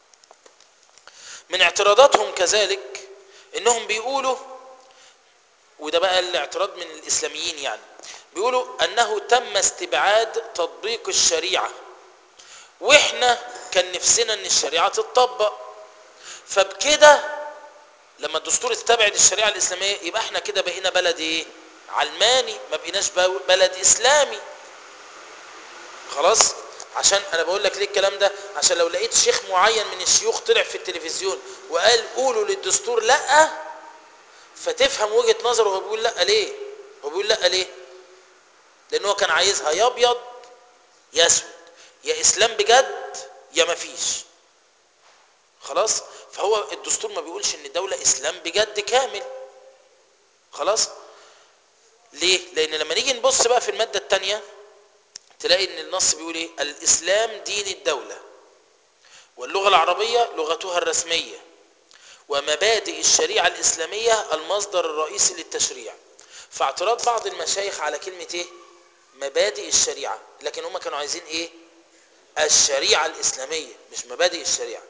Speaker 1: من اعتراضاتهم كذلك انهم بيقولوا وده بقى الاعتراض من الاسلاميين يعني بيقولوا انه تم استبعاد تطبيق الشريعة واحنا كان نفسنا ان الشريعة تتطبق فبكده لما الدستور استبعد الشريعة الاسلامية يبقى احنا كده بقينا بلد ايه علماني ما بقيناش بلد اسلامي خلاص عشان انا بقول لك ليه الكلام ده عشان لو لقيت شيخ معين من الشيوخ طلع في التلفزيون وقال قولوا للدستور لا فتفهم وجهة نظره وهو بيقول لا ليه هو بيقول لا ليه لان هو كان عايزها يا ابيض يا اسود يا اسلام بجد يا ما فيش خلاص فهو الدستور ما بيقولش ان الدولة اسلام بجد كامل خلاص ليه لان لما نيجي نبص بقى في المادة الثانية تلاقي ان النص بيقول ايه الاسلام دين الدولة واللغة العربية لغتها الرسمية ومبادئ الشريعة الإسلامية المصدر الرئيسي للتشريع فاعتراض بعض المشايخ على كلمة ايه مبادئ الشريعة لكن هم كانوا عايزين ايه الشريعة الإسلامية مش مبادئ الشريعة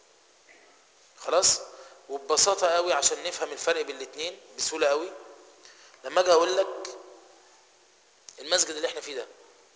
Speaker 1: خلاص وببساطة قوي عشان نفهم الفرق بين الاثنين بسهولة قوي لما اجي اقول لك المسجد اللي احنا فيه ده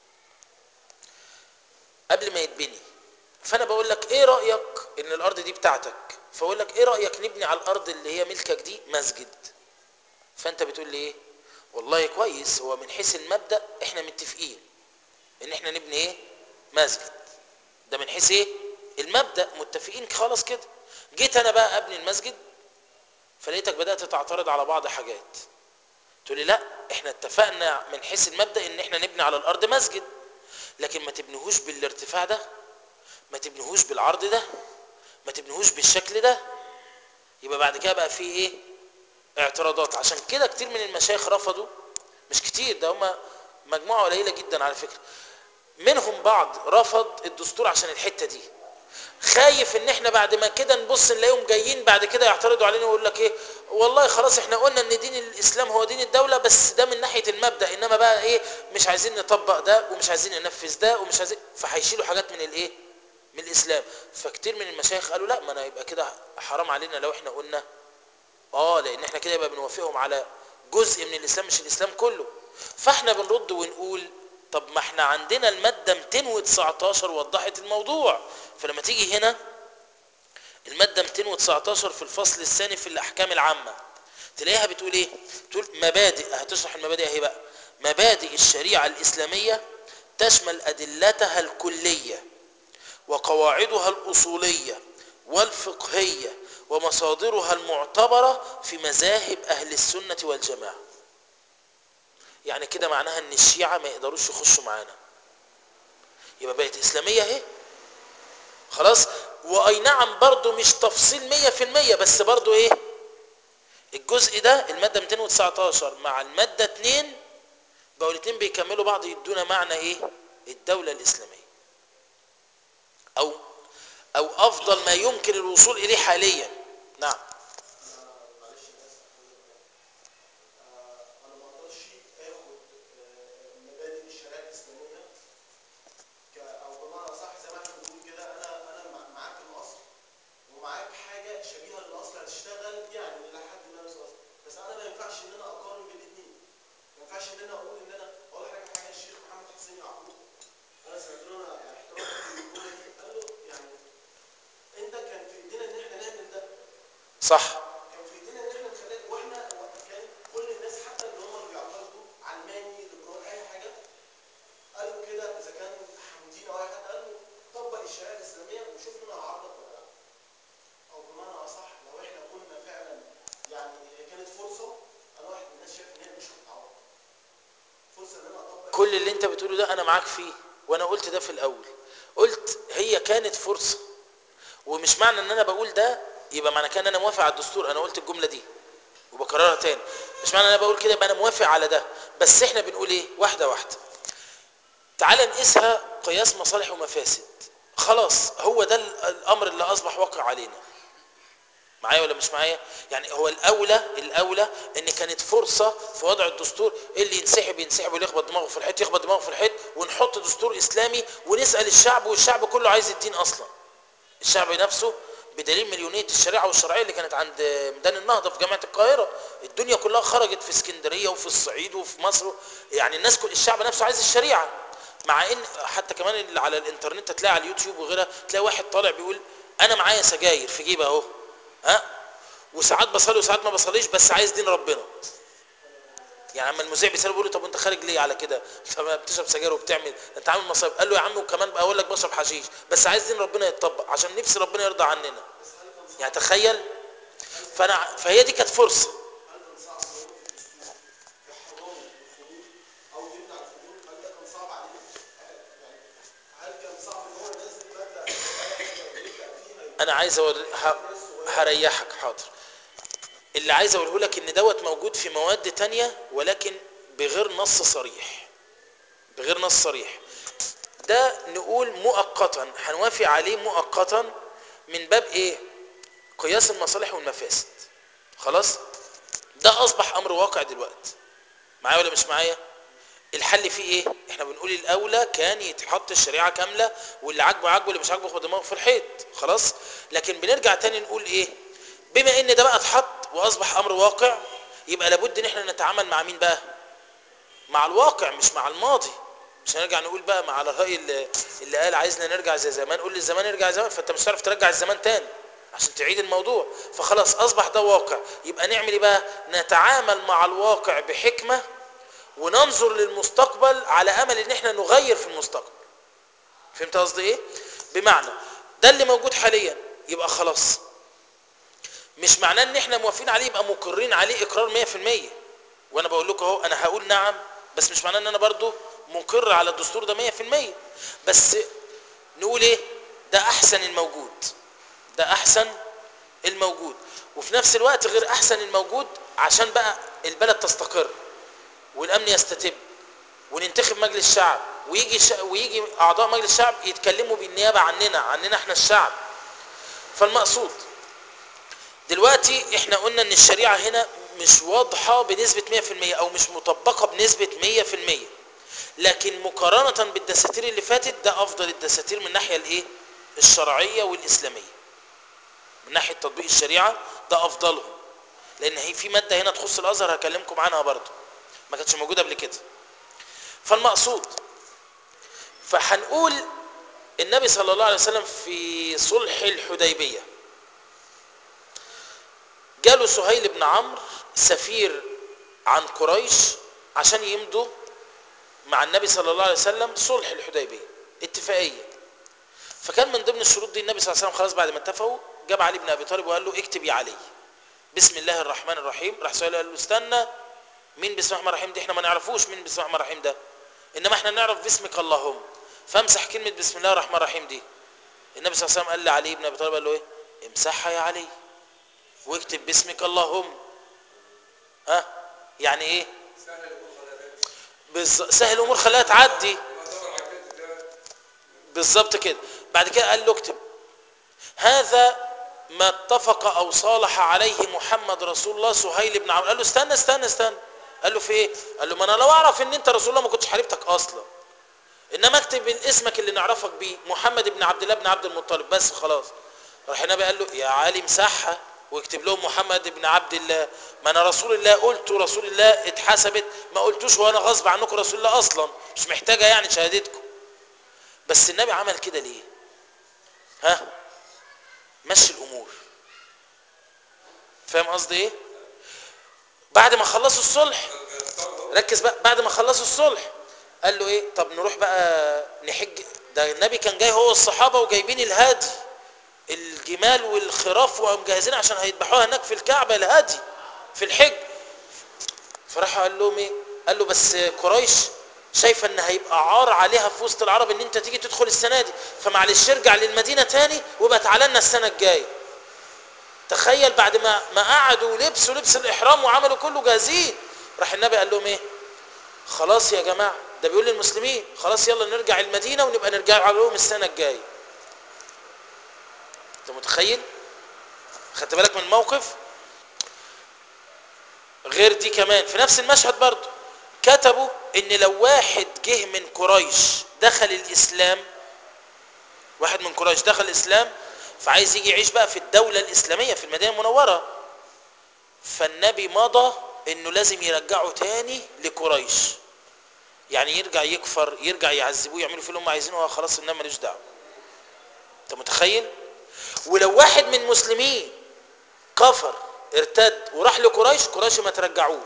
Speaker 1: قبل ما يتبني فانا بقول لك ايه رايك ان الارض دي بتاعتك فاقول لك ايه رايك نبني على الارض اللي هي ملكك دي مسجد فانت بتقول لي ايه والله كويس هو من حيث المبدا احنا متفقين ان احنا نبني ايه مسجد ده من حيث ايه المبدا متفقين خلاص كده جيت انا بقى ابني المسجد فلقيتك بدات تعترض على بعض حاجات تقول لي لا احنا اتفقنا من حيث المبدا ان احنا نبني على الارض مسجد لكن ما تبنيهوش بالارتفاع ده ما تبنيهوش بالعرض ده ما تبنيهوش بالشكل ده يبقى بعد كده بقى في ايه اعتراضات عشان كده كتير من المشايخ رفضوا مش كتير ده هم مجموعة قليلة جدا على فكرة منهم بعض رفض الدستور عشان الحتة دي خايف ان احنا بعد ما كده نبص نلاقيهم جايين بعد كده يعترضوا علينا ويقول لك ايه والله خلاص احنا قلنا ان دين الاسلام هو دين الدوله بس ده من ناحيه المبدا انما بقى ايه مش عايزين نطبق ده ومش عايزين ننفذ ده ومش عايزين فهيشيلوا حاجات من الايه من الاسلام فكتير من المشايخ قالوا لا ما انا يبقى كده حرام علينا لو احنا قلنا اه لان احنا كده يبقى بنوافقهم على جزء من الاسلام مش الاسلام كله فاحنا بنرد ونقول طب ما احنا عندنا المادة 219 وضحت الموضوع فلما تيجي هنا المادة 219 في الفصل الثاني في الأحكام العامة تلاقيها بتقول ايه تقول مبادئ هتشرح المبادئ اهي بقى مبادئ الشريعة الإسلامية تشمل أدلتها الكلية وقواعدها الأصولية والفقهية ومصادرها المعتبرة في مذاهب أهل السنة والجماعة يعني كده معناها ان الشيعة ما يقدروش يخشوا معانا يبقى بقت اسلامية اهي خلاص واي نعم برضو مش تفصيل مية في المية بس برضو ايه الجزء ده المادة 219 مع المادة 2 بقوا الاتنين بيكملوا بعض يدونا معنى ايه الدولة الاسلامية او او افضل ما يمكن الوصول اليه حاليا نعم
Speaker 2: معلش انا اسف آه، انا ما اقدرش اخد آه، مبادئ الشريعه
Speaker 1: صح
Speaker 2: كان في ايدينا ان احنا نخليها واحنا كان كل الناس حتى اللي هم اللي بيعترضوا علماني ليبرال اي حاجه قالوا كده اذا كان حمدين او اي حد قال له طبق الشريعه الاسلاميه وشوف مين هيعارضك ولا لا او بمعنى اصح لو احنا كنا فعلا يعني هي كانت فرصه انا واحد من الناس شايف ان هي مش هتتعوض فرصه ان انا اطبق
Speaker 1: كل اللي انت بتقوله ده انا معاك فيه وانا قلت ده في الاول قلت هي كانت فرصة ومش معنى ان انا بقول ده يبقى معنى كده ان انا موافق على الدستور انا قلت الجملة دي وبكررها تاني مش معنى ان انا بقول كده يبقى انا موافق على ده بس احنا بنقول ايه واحدة واحدة تعال نقيسها قياس مصالح ومفاسد خلاص هو ده ال- الامر اللي اصبح واقع علينا معايا ولا مش معايا يعني هو الاولى الاولى ان كانت فرصه في وضع الدستور اللي ينسحب ينسحب واللي يخبط دماغه في الحيط يخبط دماغه في الحيط ونحط دستور اسلامي ونسال الشعب والشعب كله عايز الدين اصلا الشعب نفسه بدليل مليونيه الشريعه والشرعيه اللي كانت عند ميدان النهضه في جامعه القاهره الدنيا كلها خرجت في اسكندريه وفي الصعيد وفي مصر يعني الناس كل الشعب نفسه عايز الشريعه مع ان حتى كمان اللي على الانترنت تلاقي على اليوتيوب وغيرها تلاقي واحد طالع بيقول انا معايا سجاير في جيبي اهو ها وساعات بصلي وساعات ما بصليش بس عايز دين ربنا يعني اما المذيع بيساله بيقول له طب وانت خارج ليه على كده طب بتشرب سجاير وبتعمل انت عامل مصايب قال له يا عم وكمان بقول لك بشرب حشيش بس عايز دين ربنا يتطبق عشان نفسي ربنا يرضى عننا يعني تخيل فانا فهي دي كانت فرصه
Speaker 2: هل كان صعب ان هو في الدستور يحرموا الخروج او يمنع الخروج هل ده كان صعب علينا؟ يعني هل كان صعب ان هو ينزل ماده اي حاجه ويبدا فيها يبقى
Speaker 1: انا عايز أور... ه... هريحك حاضر اللي عايز اقوله لك ان دوت موجود في مواد تانية ولكن بغير نص صريح بغير نص صريح ده نقول مؤقتا هنوافق عليه مؤقتا من باب ايه قياس المصالح والمفاسد خلاص ده اصبح امر واقع دلوقتي معايا ولا مش معايا الحل فيه ايه احنا بنقول الاولى كان يتحط الشريعه كامله واللي عاجبه عاجبه واللي مش عاجبه خد دماغه في الحيط خلاص لكن بنرجع تاني نقول ايه بما ان ده بقى اتحط واصبح امر واقع يبقى لابد ان احنا نتعامل مع مين بقى مع الواقع مش مع الماضي مش هنرجع نقول بقى مع الرأي اللي, اللي قال عايزنا نرجع زي زمان قول للزمان ارجع زمان فانت مش هتعرف ترجع الزمان تاني عشان تعيد الموضوع فخلاص اصبح ده واقع يبقى نعمل ايه بقى نتعامل مع الواقع بحكمة وننظر للمستقبل على امل ان احنا نغير في المستقبل فهمت قصدي ايه بمعنى ده اللي موجود حاليا يبقى خلاص مش معناه ان احنا موافقين عليه يبقى مقرين عليه اقرار 100% وانا بقول لكم اهو انا هقول نعم بس مش معناه ان انا برضو مقر على الدستور ده 100% بس نقول ايه ده احسن الموجود ده احسن الموجود وفي نفس الوقت غير احسن الموجود عشان بقى البلد تستقر والامن يستتب وننتخب مجلس شعب ويجي ش... ويجي اعضاء مجلس الشعب يتكلموا بالنيابه عننا عننا احنا الشعب فالمقصود دلوقتي احنا قلنا ان الشريعه هنا مش واضحه بنسبه 100% او مش مطبقه بنسبه 100% لكن مقارنه بالدساتير اللي فاتت ده افضل الدساتير من الناحيه الايه الشرعيه والاسلاميه من ناحيه تطبيق الشريعه ده افضلهم لان هي في ماده هنا تخص الازهر هكلمكم عنها برضو ما كانتش موجوده قبل كده فالمقصود فهنقول النبي صلى الله عليه وسلم في صلح الحديبيه جاله سهيل بن عمرو سفير عن قريش عشان يمضوا مع النبي صلى الله عليه وسلم صلح الحديبيه اتفاقيه فكان من ضمن الشروط دي النبي صلى الله عليه وسلم خلاص بعد ما اتفقوا جاب علي بن ابي طالب وقال له اكتب يا علي بسم الله الرحمن الرحيم راح سهيل قال له استنى مين بسم الله الرحمن الرحيم دي احنا ما نعرفوش مين بسم الله الرحمن الرحيم ده انما احنا نعرف باسمك اللهم فامسح كلمه بسم الله الرحمن الرحيم دي النبي صلى الله عليه وسلم قال لعلي بن ابي طالب قال له ايه امسحها يا علي واكتب باسمك اللهم ها يعني ايه بالز... سهل الامور خليها تعدي بالظبط كده بعد كده قال له اكتب هذا ما اتفق او صالح عليه محمد رسول الله سهيل بن عمرو قال له استنى استنى استنى قال له في ايه قال له ما انا لو اعرف ان انت رسول الله ما كنتش حاربتك اصلا انما اكتب اسمك اللي نعرفك بيه محمد بن عبد الله بن عبد المطلب بس خلاص راح النبي قال له يا علي امسحها واكتب لهم محمد بن عبد الله ما انا رسول الله قلت رسول الله اتحسبت ما قلتوش وانا غصب عنكم رسول الله اصلا مش محتاجه يعني شهادتكم بس النبي عمل كده ليه ها مشي الامور فاهم قصدي ايه بعد ما خلصوا الصلح ركز بقى بعد ما خلصوا الصلح قال له ايه طب نروح بقى نحج ده النبي كان جاي هو والصحابه وجايبين الهادي الجمال والخراف ومجهزين عشان هيذبحوها هناك في الكعبه الهادي في الحج فراح قال لهم ايه قال له بس قريش شايفه ان هيبقى عار عليها في وسط العرب ان انت تيجي تدخل السنه دي فمعلش ارجع للمدينه تاني وبقى تعالى لنا السنه الجايه تخيل بعد ما ما قعدوا ولبسوا لبس الاحرام وعملوا كله جاهزين راح النبي قال لهم ايه خلاص يا جماعه ده بيقول للمسلمين خلاص يلا نرجع المدينه ونبقى نرجع عليهم السنه الجايه انت متخيل خدت بالك من الموقف غير دي كمان في نفس المشهد برضه كتبوا ان لو واحد جه من قريش دخل الاسلام واحد من قريش دخل الاسلام فعايز يجي يعيش بقى في الدولة الاسلامية في المدينة المنورة فالنبي مضى انه لازم يرجعه تاني لقريش يعني يرجع يكفر يرجع يعذبوه يعملوا فيه اللي هم عايزينه هو خلاص النبي ملوش دعوه انت متخيل ولو واحد من المسلمين كفر ارتد وراح لقريش قريش ما ترجعوش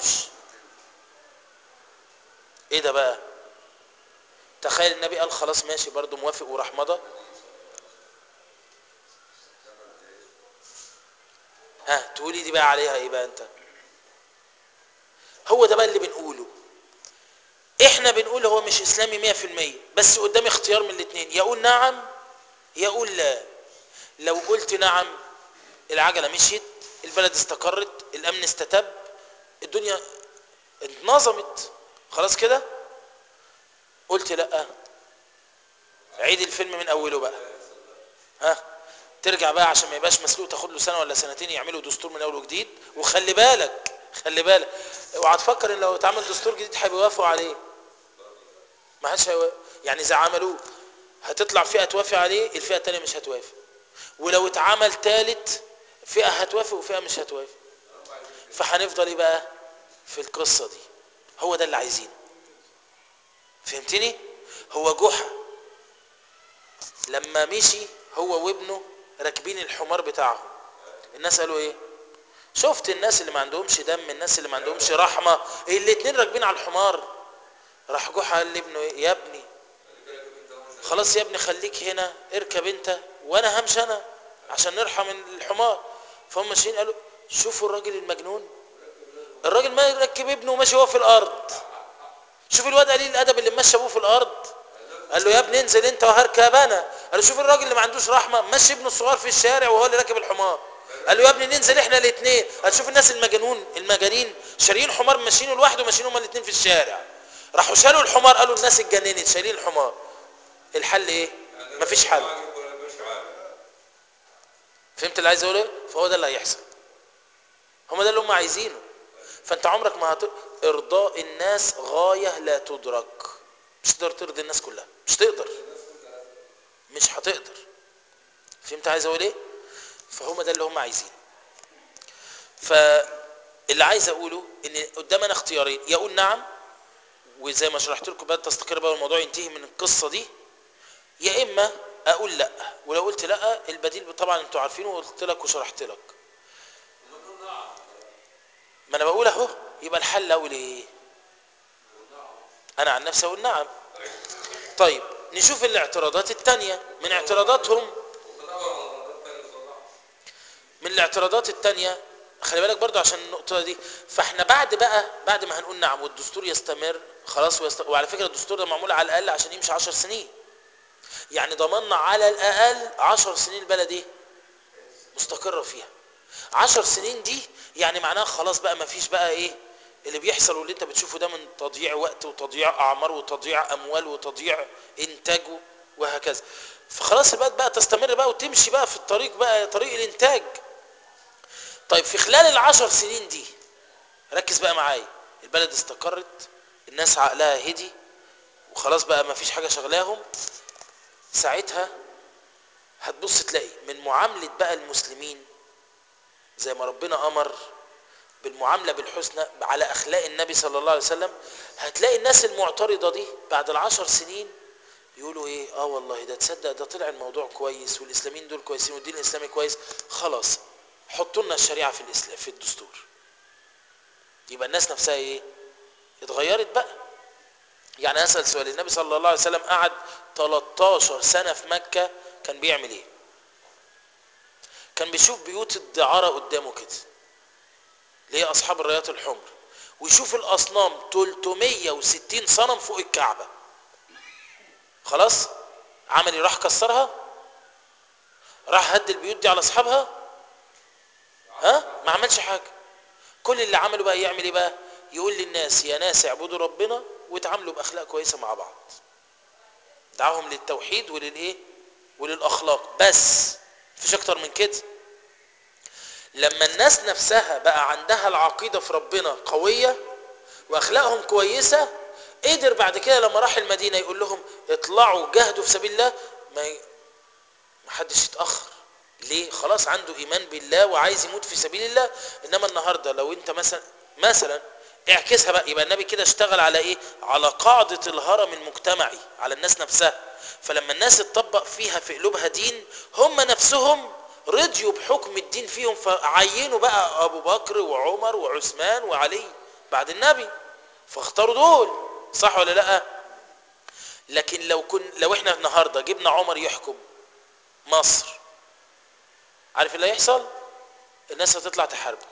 Speaker 1: ايه ده بقى تخيل النبي قال خلاص ماشي برضه موافق وراح مضى ها تقولي دي بقى عليها ايه بقى انت هو ده بقى اللي بنقوله احنا بنقول هو مش اسلامي مية في المية بس قدامي اختيار من الاتنين يقول نعم يقول لا لو قلت نعم العجلة مشيت البلد استقرت الامن استتب الدنيا اتنظمت خلاص كده قلت لا عيد الفيلم من اوله بقى ها ترجع بقى عشان ما يبقاش مسلوق تاخد له سنه ولا سنتين يعملوا دستور من اول وجديد وخلي بالك خلي بالك اوعى تفكر ان لو اتعمل دستور جديد هيوافقوا عليه ما حدش هيوافق يعني اذا عملوه هتطلع فئه توافق عليه الفئه الثانيه مش هتوافق ولو اتعمل ثالث فئه هتوافق وفئه مش هتوافق فهنفضل ايه بقى في القصه دي هو ده اللي عايزينه فهمتني هو جحا لما مشي هو وابنه راكبين الحمار بتاعهم الناس قالوا ايه شفت الناس اللي ما عندهمش دم الناس اللي ما عندهمش رحمه الاتنين راكبين على الحمار راح جحا قال لابنه ايه يا ابني خلاص يا ابني خليك هنا اركب انت وانا همشي انا عشان نرحم الحمار فهم ماشيين قالوا شوفوا الراجل المجنون الراجل ما يركب ابنه وماشي هو في الارض شوف الواد قليل الادب اللي ماشي ابوه في الارض قال له يا ابني انزل انت وهركب انا قال له شوف الراجل اللي ما عندوش رحمه ماشي ابنه الصغير في الشارع وهو اللي راكب الحمار قال له يا ابني ننزل احنا الاثنين قال شوف الناس المجنون المجانين شاريين حمار ماشيينه لوحده ماشيين هما الاثنين في الشارع راحوا شالوا الحمار قالوا الناس اتجننت شايلين الحمار الحل ايه مفيش حل فهمت اللي عايز اقوله ايه فهو ده اللي هيحصل هما ده اللي هم عايزينه فانت عمرك ما هت... ارضاء الناس غايه لا تدرك مش تقدر ترضي الناس كلها مش تقدر مش هتقدر فهمت عايز اقول ايه فهم ده اللي هم عايزينه فاللي عايز اقوله ان قدامنا اختيارين يقول نعم وزي ما شرحت لكم بقى تستقر بقى الموضوع ينتهي من القصه دي يا اما اقول لا ولو قلت لا البديل طبعا انتوا عارفينه وقلت لك وشرحت لك ما انا بقول اهو يبقى الحل اقول ايه انا عن نفسي اقول نعم طيب نشوف الاعتراضات التانية من اعتراضاتهم من الاعتراضات التانية خلي بالك برضو عشان النقطة دي فاحنا بعد بقى بعد ما هنقول نعم والدستور يستمر خلاص ويست... وعلى فكرة الدستور ده معمول على الأقل عشان يمشي عشر سنين يعني ضمننا على الأقل عشر سنين البلد ايه مستقرة فيها عشر سنين دي يعني معناها خلاص بقى ما فيش بقى ايه اللي بيحصل واللي انت بتشوفه ده من تضييع وقت وتضييع اعمار وتضييع اموال وتضييع انتاج وهكذا فخلاص البلد بقى تستمر بقى وتمشي بقى في الطريق بقى طريق الانتاج طيب في خلال العشر سنين دي ركز بقى معايا البلد استقرت الناس عقلها هدي وخلاص بقى ما فيش حاجة شغلاهم ساعتها هتبص تلاقي من معاملة بقى المسلمين زي ما ربنا أمر بالمعاملة بالحسنى على أخلاق النبي صلى الله عليه وسلم هتلاقي الناس المعترضة دي بعد العشر سنين يقولوا ايه اه والله ده تصدق ده طلع الموضوع كويس والاسلاميين دول كويسين والدين الاسلامي كويس خلاص حطوا لنا الشريعه في الاسلام في الدستور يبقى الناس نفسها ايه اتغيرت بقى يعني اسال سؤال النبي صلى الله عليه وسلم قعد 13 سنه في مكه كان بيعمل ايه كان بيشوف بيوت الدعاره قدامه كده اللي هي اصحاب الرايات الحمر ويشوف الاصنام 360 صنم فوق الكعبه خلاص عمل ايه راح كسرها راح هد البيوت دي على اصحابها ها ما عملش حاجه كل اللي عمله بقى يعمل ايه بقى يقول للناس يا ناس اعبدوا ربنا وتعاملوا باخلاق كويسه مع بعض دعاهم للتوحيد وللايه وللاخلاق بس مفيش اكتر من كده لما الناس نفسها بقى عندها العقيده في ربنا قويه واخلاقهم كويسه قدر بعد كده لما راح المدينه يقول لهم اطلعوا جاهدوا في سبيل الله ما ي- ما حدش يتاخر ليه خلاص عنده ايمان بالله وعايز يموت في سبيل الله انما النهارده لو انت مثلا مثلا اعكسها بقى يبقى النبي كده اشتغل على ايه على قاعده الهرم المجتمعي على الناس نفسها فلما الناس اتطبق فيها في قلوبها دين هم نفسهم رضيوا بحكم الدين فيهم فعينوا بقى ابو بكر وعمر وعثمان وعلي بعد النبي فاختاروا دول صح ولا لا لكن لو كن لو احنا النهارده جبنا عمر يحكم مصر عارف اللي هيحصل الناس هتطلع تحاربه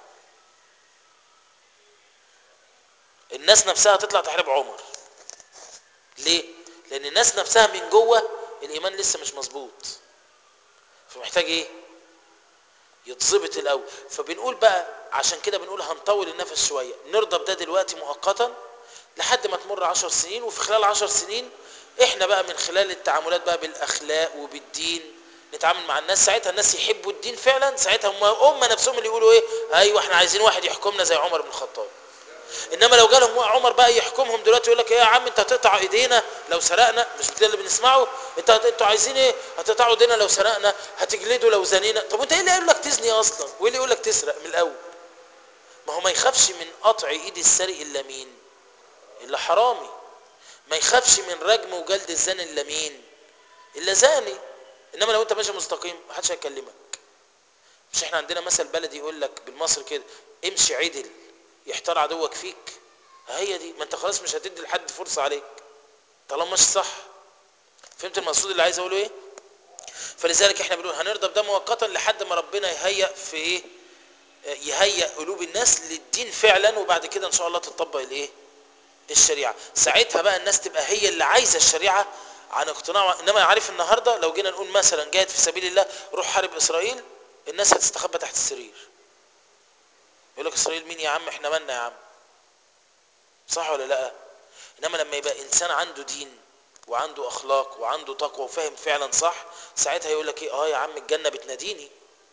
Speaker 1: الناس نفسها هتطلع تحارب عمر ليه لان الناس نفسها من جوه الايمان لسه مش مظبوط فمحتاج ايه يتظبط الاول فبنقول بقى عشان كده بنقول هنطول النفس شويه نرضى بده دلوقتي مؤقتا لحد ما تمر عشر سنين وفي خلال عشر سنين احنا بقى من خلال التعاملات بقى بالاخلاق وبالدين نتعامل مع الناس ساعتها الناس يحبوا الدين فعلا ساعتها هم هم نفسهم اللي يقولوا ايه ايوه احنا عايزين واحد يحكمنا زي عمر بن الخطاب انما لو جالهم عمر بقى يحكمهم دلوقتي يقول لك ايه يا عم انت هتقطع ايدينا لو سرقنا مش ده اللي بنسمعه انت هت- انتوا عايزين ايه هتقطعوا ايدينا لو سرقنا هتجلدوا لو زنينا طب وانت ايه اللي يقول لك تزني اصلا وايه اللي يقول لك تسرق من الاول ما هو ما يخافش من قطع ايد السارق الا مين الا حرامي ما يخافش من رجم وجلد الزاني الا مين الا زاني انما لو انت ماشي مستقيم محدش هيكلمك مش احنا عندنا مثل بلدي يقول لك بالمصري كده امشي عدل يحتار عدوك فيك هي دي ما انت خلاص مش هتدي لحد فرصه عليك طالما ماشي صح فهمت المقصود اللي عايز اقوله ايه فلذلك احنا بنقول هنرضى بده مؤقتا لحد ما ربنا يهيئ في ايه يهيئ قلوب الناس للدين فعلا وبعد كده ان شاء الله تطبق الايه الشريعه ساعتها بقى الناس تبقى هي اللي عايزه الشريعه عن اقتناع انما عارف النهارده لو جينا نقول مثلا جاهد في سبيل الله روح حارب اسرائيل الناس هتستخبى تحت السرير يقول لك اسرائيل مين يا عم احنا مالنا يا عم صح ولا لا انما لما يبقى انسان عنده دين وعنده اخلاق وعنده تقوى وفاهم فعلا صح ساعتها يقول لك ايه اه يا عم الجنه بتناديني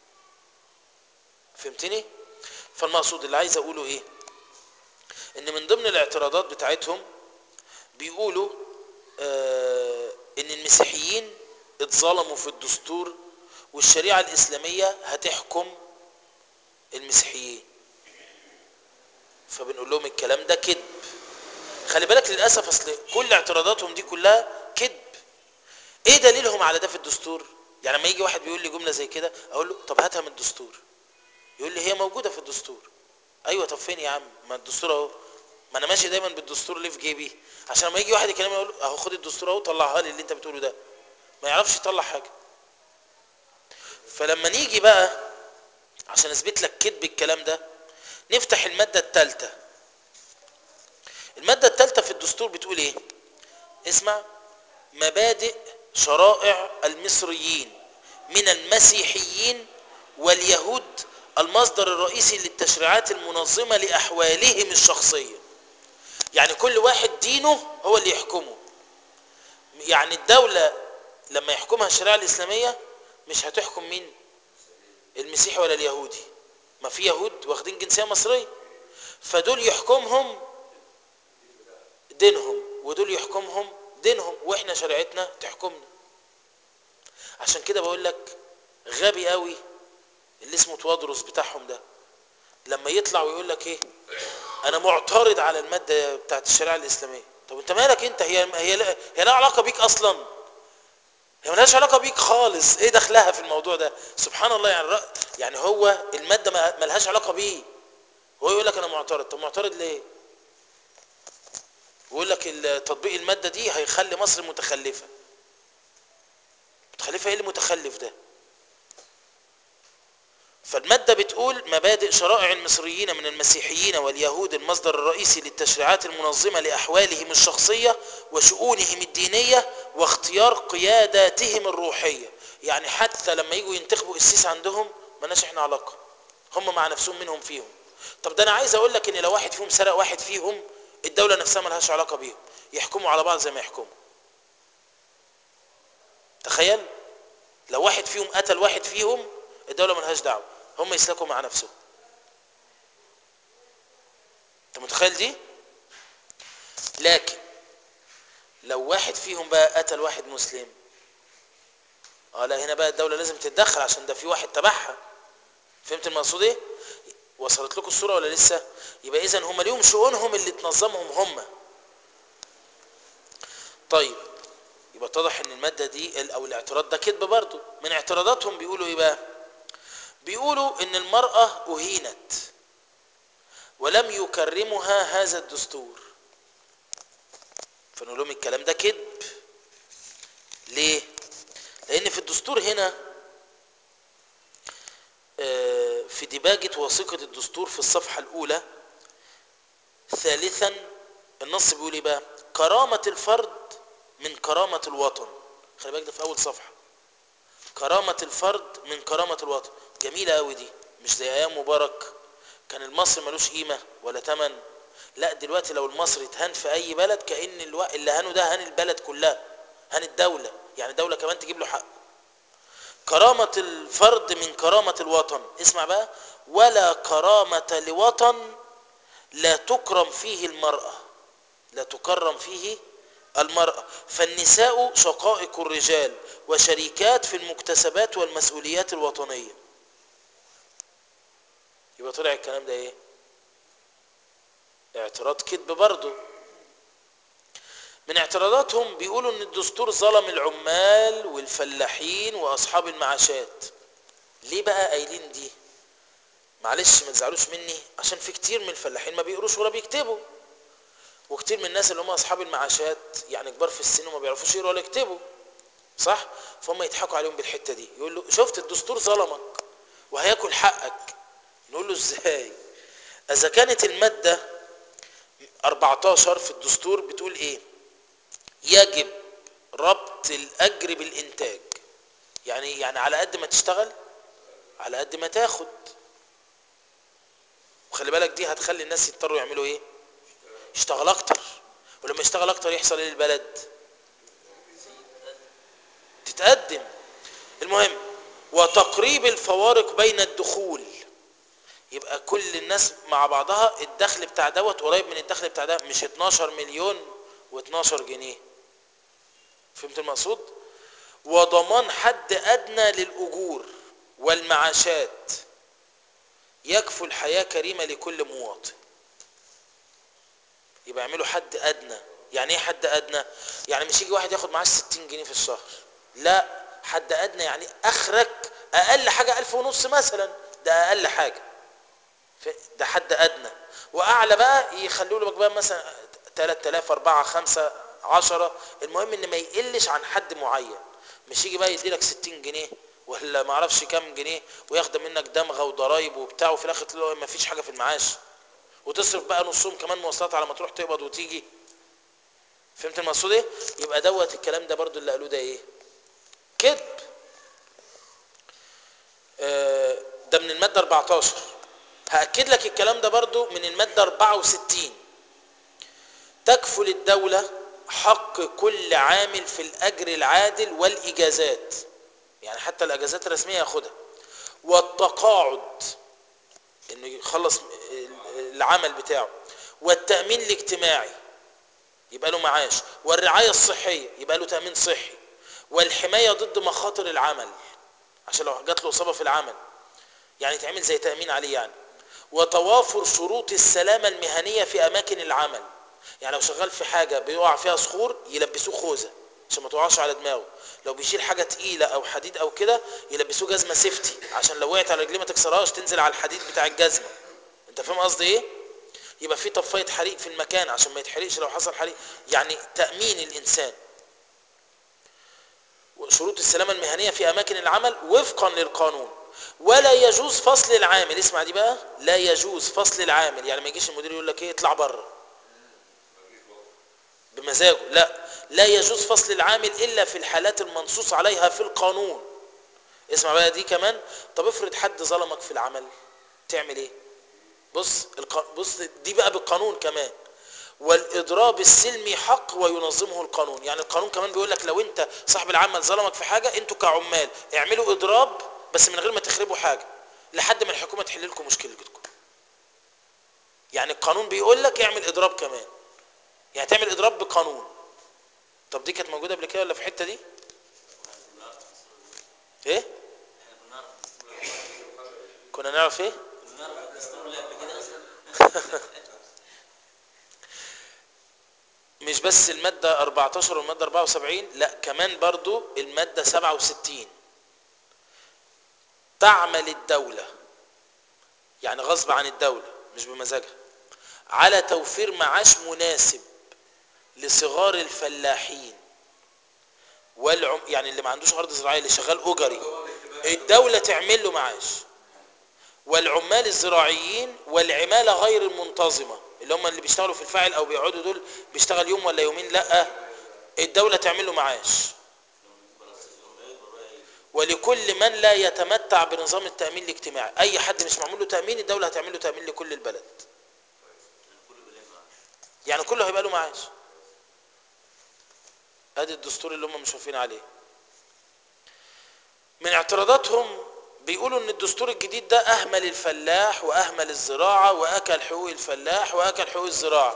Speaker 1: فهمتني فالمقصود اللي عايز اقوله ايه ان من ضمن الاعتراضات بتاعتهم بيقولوا آه ان المسيحيين اتظلموا في الدستور والشريعه الاسلاميه هتحكم المسيحيين فبنقول لهم الكلام ده كذب خلي بالك للاسف اصل كل اعتراضاتهم دي كلها كذب ايه دليلهم على ده في الدستور يعني لما يجي واحد بيقول لي جمله زي كده اقول له طب هاتها من الدستور يقول لي هي موجوده في الدستور ايوه طب فين يا عم ما الدستور اهو ما انا ماشي دايما بالدستور اللي في جيبي عشان لما يجي واحد يكلمني يقول له اهو خد الدستور اهو طلعها لي اللي انت بتقوله ده ما يعرفش يطلع حاجه فلما نيجي بقى عشان اثبت لك كذب الكلام ده نفتح الماده الثالثه الماده الثالثه في الدستور بتقول ايه اسمع مبادئ شرائع المصريين من المسيحيين واليهود المصدر الرئيسي للتشريعات المنظمه لاحوالهم الشخصيه يعني كل واحد دينه هو اللي يحكمه يعني الدوله لما يحكمها الشريعه الاسلاميه مش هتحكم مين المسيحي ولا اليهودي ما في يهود واخدين جنسيه مصريه فدول يحكمهم دينهم ودول يحكمهم دينهم واحنا شريعتنا تحكمنا عشان كده بقول لك غبي قوي اللي اسمه توادرس بتاعهم ده لما يطلع ويقول لك ايه انا معترض على الماده بتاعت الشريعه الاسلاميه طب انت مالك انت هي هي لا- هي لها علاقه بيك اصلا هي ملهاش علاقه بيك خالص ايه دخلها في الموضوع ده سبحان الله يعني الر- يعني هو الماده ما ما لهاش علاقه بيه هو يقول لك انا معترض طب معترض ليه ويقول لك ال- تطبيق الماده دي هيخلي مصر متخلفه متخلفه ايه المتخلف ده فالمادة بتقول مبادئ شرائع المصريين من المسيحيين واليهود المصدر الرئيسي للتشريعات المنظمة لأحوالهم الشخصية وشؤونهم الدينية واختيار قياداتهم الروحية يعني حتى لما يجوا ينتخبوا قسيس عندهم مالناش احنا علاقة هم مع نفسهم منهم فيهم طب ده انا عايز اقول لك ان لو واحد فيهم سرق واحد فيهم الدولة نفسها ملهاش علاقة بيهم يحكموا على بعض زي ما يحكموا تخيل لو واحد فيهم قتل واحد فيهم الدولة ملهاش دعوة هم يسلكوا مع نفسهم انت متخيل دي لكن لو واحد فيهم بقى قتل واحد مسلم اه لا هنا بقى الدولة لازم تتدخل عشان ده في واحد تبعها فهمت المقصود ايه وصلت لكم الصورة ولا لسه يبقى اذا هم ليهم شؤونهم اللي تنظمهم هم طيب يبقى اتضح ان المادة دي ال- او الاعتراض ده كذب برضه من اعتراضاتهم بيقولوا ايه بقى بيقولوا ان المرأة اهينت ولم يكرمها هذا الدستور فنقول لهم الكلام ده كذب ليه لان في الدستور هنا آه، في دباجة وثيقة الدستور في الصفحة الأولى ثالثا النص بيقول ايه بقى كرامة الفرد من كرامة الوطن خلي بالك ده في أول صفحة كرامة الفرد من كرامة الوطن جميلة قوي دي مش زي أيام مبارك كان المصري ملوش قيمة ولا تمن لا دلوقتي لو المصري اتهان في أي بلد كأن الو... اللي هانه ده هان البلد كلها هان الدولة يعني الدولة كمان تجيب له حقه كرامة الفرد من كرامة الوطن اسمع بقى ولا كرامة لوطن لا تكرم فيه المرأة لا تكرم فيه المرأة فالنساء شقائق الرجال وشريكات في المكتسبات والمسؤوليات الوطنية يبقى طلع الكلام ده ايه اعتراض كذب برضه من اعتراضاتهم بيقولوا ان الدستور ظلم العمال والفلاحين واصحاب المعاشات ليه بقى قايلين دي معلش ما تزعلوش مني عشان في كتير من الفلاحين ما بيقروش ولا بيكتبوا وكتير من الناس اللي هم اصحاب المعاشات يعني كبار في السن وما بيعرفوش يقروا ولا يكتبوا صح فهم يضحكوا عليهم بالحته دي يقول له شفت الدستور ظلمك وهياكل حقك نقول له ازاي اذا كانت الماده 14 في الدستور بتقول ايه يجب ربط الاجر بالانتاج يعني يعني على قد ما تشتغل على قد ما تاخد وخلي بالك دي هتخلي الناس يضطروا يعملوا ايه يشتغل اكتر ولما يشتغل اكتر يحصل ايه للبلد تتقدم المهم وتقريب الفوارق بين الدخول يبقى كل الناس مع بعضها الدخل بتاع دوت قريب من الدخل بتاع ده مش 12 مليون و12 جنيه فهمت المقصود وضمان حد ادنى للاجور والمعاشات يكفو الحياه كريمه لكل مواطن يبقى يعملوا حد ادنى يعني ايه حد ادنى يعني مش يجي واحد ياخد معاش 60 جنيه في الشهر لا حد ادنى يعني اخرك اقل حاجه ألف ونص مثلا ده اقل حاجه ده حد ادنى واعلى بقى يخلوا له بقى مثلا 3000 4 5 10 المهم ان ما يقلش عن حد معين مش يجي بقى يدي لك 60 جنيه ولا ما اعرفش كام جنيه وياخد منك دمغه وضرايب وبتاع وفي الاخر تلاقي ما فيش حاجه في المعاش وتصرف بقى نصهم كمان مواصلات على ما تروح تقبض وتيجي فهمت المقصود ايه يبقى دوت الكلام ده برضو اللي قالوه ده ايه كذب آه ده من الماده 14 هاكد لك الكلام ده برضو من الماده 64 تكفل الدوله حق كل عامل في الاجر العادل والاجازات يعني حتى الاجازات الرسميه ياخدها والتقاعد انه يخلص العمل بتاعه والتامين الاجتماعي يبقى له معاش والرعايه الصحيه يبقى له تامين صحي والحمايه ضد مخاطر العمل عشان لو جات له اصابه في العمل يعني تعمل زي تامين عليه يعني وتوافر شروط السلامه المهنيه في اماكن العمل يعني لو شغال في حاجه بيقع فيها صخور يلبسوه خوذه عشان ما تقعش على دماغه لو بيشيل حاجه تقيله او حديد او كده يلبسوه جزمه سيفتي عشان لو وقعت على رجليه ما تكسرهاش تنزل على الحديد بتاع الجزمه انت فاهم قصدي ايه يبقى في طفايه حريق في المكان عشان ما يتحرقش لو حصل حريق يعني تامين الانسان وشروط السلامه المهنيه في اماكن العمل وفقا للقانون ولا يجوز فصل العامل اسمع دي بقى لا يجوز فصل العامل يعني ما يجيش المدير يقول لك ايه اطلع بره بمزاجه لا لا يجوز فصل العامل الا في الحالات المنصوص عليها في القانون اسمع بقى دي كمان طب افرض حد ظلمك في العمل تعمل ايه بص الق... بص دي بقى بالقانون كمان والاضراب السلمي حق وينظمه القانون يعني القانون كمان بيقول لك لو انت صاحب العمل ظلمك في حاجه انتوا كعمال اعملوا اضراب بس من غير ما تخربوا حاجه لحد ما الحكومه تحل لكم مشكلتكم يعني القانون بيقول لك اعمل اضراب كمان يعني تعمل اضراب بقانون طب دي كانت موجوده قبل كده ولا في الحته دي ايه كنا نعرف ايه مش بس المادة 14 والمادة 74 لا كمان برضو المادة 67 تعمل الدولة يعني غصب عن الدولة مش بمزاجها على توفير معاش مناسب لصغار الفلاحين والعم يعني اللي ما عندوش ارض زراعيه اللي شغال اجري الدوله تعمل له معاش والعمال الزراعيين والعماله غير المنتظمه اللي هم اللي بيشتغلوا في الفاعل او بيقعدوا دول بيشتغل يوم ولا يومين لا الدوله تعمل له معاش ولكل من لا يتمتع بنظام التامين الاجتماعي اي حد مش معمول له تامين الدوله هتعمل له تامين لكل البلد يعني كله هيبقى له معاش ادي الدستور اللي هم مش واقفين عليه من اعتراضاتهم بيقولوا ان الدستور الجديد ده اهمل الفلاح واهمل الزراعه واكل حقوق الفلاح واكل حقوق الزراعه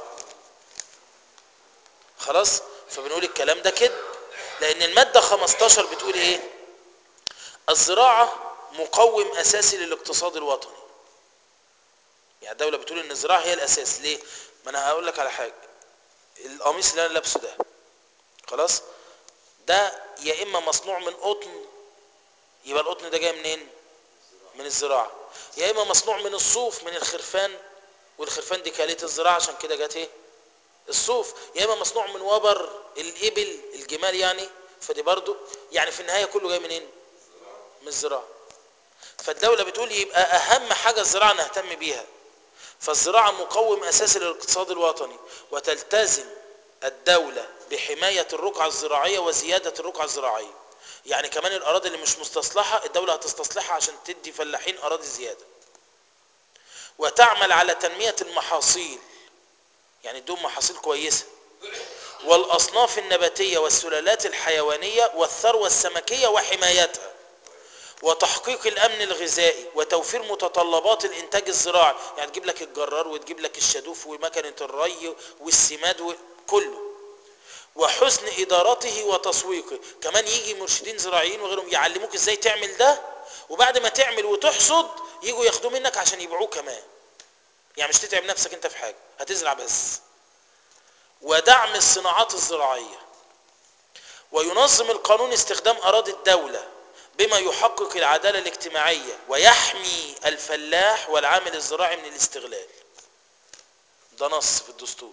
Speaker 1: خلاص فبنقول الكلام ده كده لان الماده 15 بتقول ايه الزراعه مقوم اساسي للاقتصاد الوطني يعني الدوله بتقول ان الزراعه هي الاساس ليه ما انا هقول لك على حاجه القميص اللي انا لابسه ده خلاص ده يا اما مصنوع من قطن يبقى القطن ده جاي منين من الزراعه يا اما مصنوع من الصوف من الخرفان والخرفان دي كاليه الزراعه عشان كده جت ايه الصوف يا اما مصنوع من وبر الابل الجمال يعني فدي برضو يعني في النهايه كله جاي منين من الزراعه فالدوله بتقول يبقى اهم حاجه الزراعه نهتم بيها فالزراعه مقوم اساسي للاقتصاد الوطني وتلتزم الدوله بحمايه الرقعه الزراعيه وزياده الرقعه الزراعيه يعني كمان الاراضي اللي مش مستصلحه الدوله هتستصلحها عشان تدي فلاحين اراضي زياده وتعمل على تنميه المحاصيل يعني تدوم محاصيل كويسه والاصناف النباتيه والسلالات الحيوانيه والثروه السمكيه وحمايتها وتحقيق الامن الغذائي وتوفير متطلبات الانتاج الزراعي يعني تجيب لك الجرار وتجيب لك الشادوف ومكنه الري والسماد وكله وحسن ادارته وتسويقه كمان يجي مرشدين زراعيين وغيرهم يعلموك ازاي تعمل ده وبعد ما تعمل وتحصد يجوا ياخدوه منك عشان يبيعوه كمان يعني مش تتعب نفسك انت في حاجه هتزرع بس ودعم الصناعات الزراعيه وينظم القانون استخدام اراضي الدوله بما يحقق العداله الاجتماعيه ويحمي الفلاح والعامل الزراعي من الاستغلال ده نص في الدستور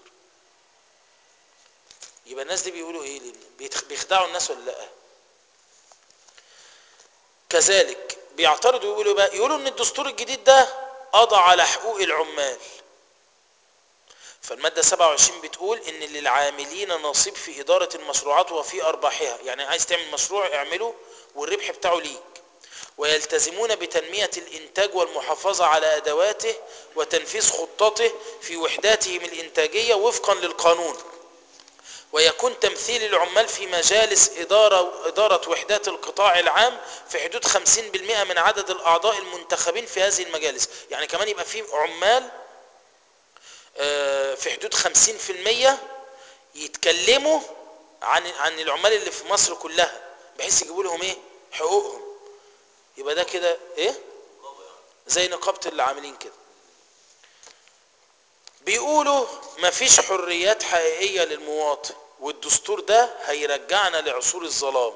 Speaker 1: يبقى الناس دي بيقولوا ايه بيخدعوا الناس ولا لا كذلك بيعترضوا يقولوا بقى يقولوا ان الدستور الجديد ده قضى على حقوق العمال فالمادة 27 بتقول ان للعاملين نصيب في ادارة المشروعات وفي ارباحها يعني عايز تعمل مشروع اعمله والربح بتاعه ليك ويلتزمون بتنمية الانتاج والمحافظة على ادواته وتنفيذ خطته في وحداتهم الانتاجية وفقا للقانون ويكون تمثيل العمال في مجالس إدارة, إدارة وحدات القطاع العام في حدود 50% من عدد الأعضاء المنتخبين في هذه المجالس يعني كمان يبقى في عمال في حدود 50% يتكلموا عن عن العمال اللي في مصر كلها بحيث يجيبوا لهم ايه حقوقهم يبقى ده كده ايه زي نقابه العاملين كده بيقولوا مفيش حريات حقيقيه للمواطن والدستور ده هيرجعنا لعصور الظلام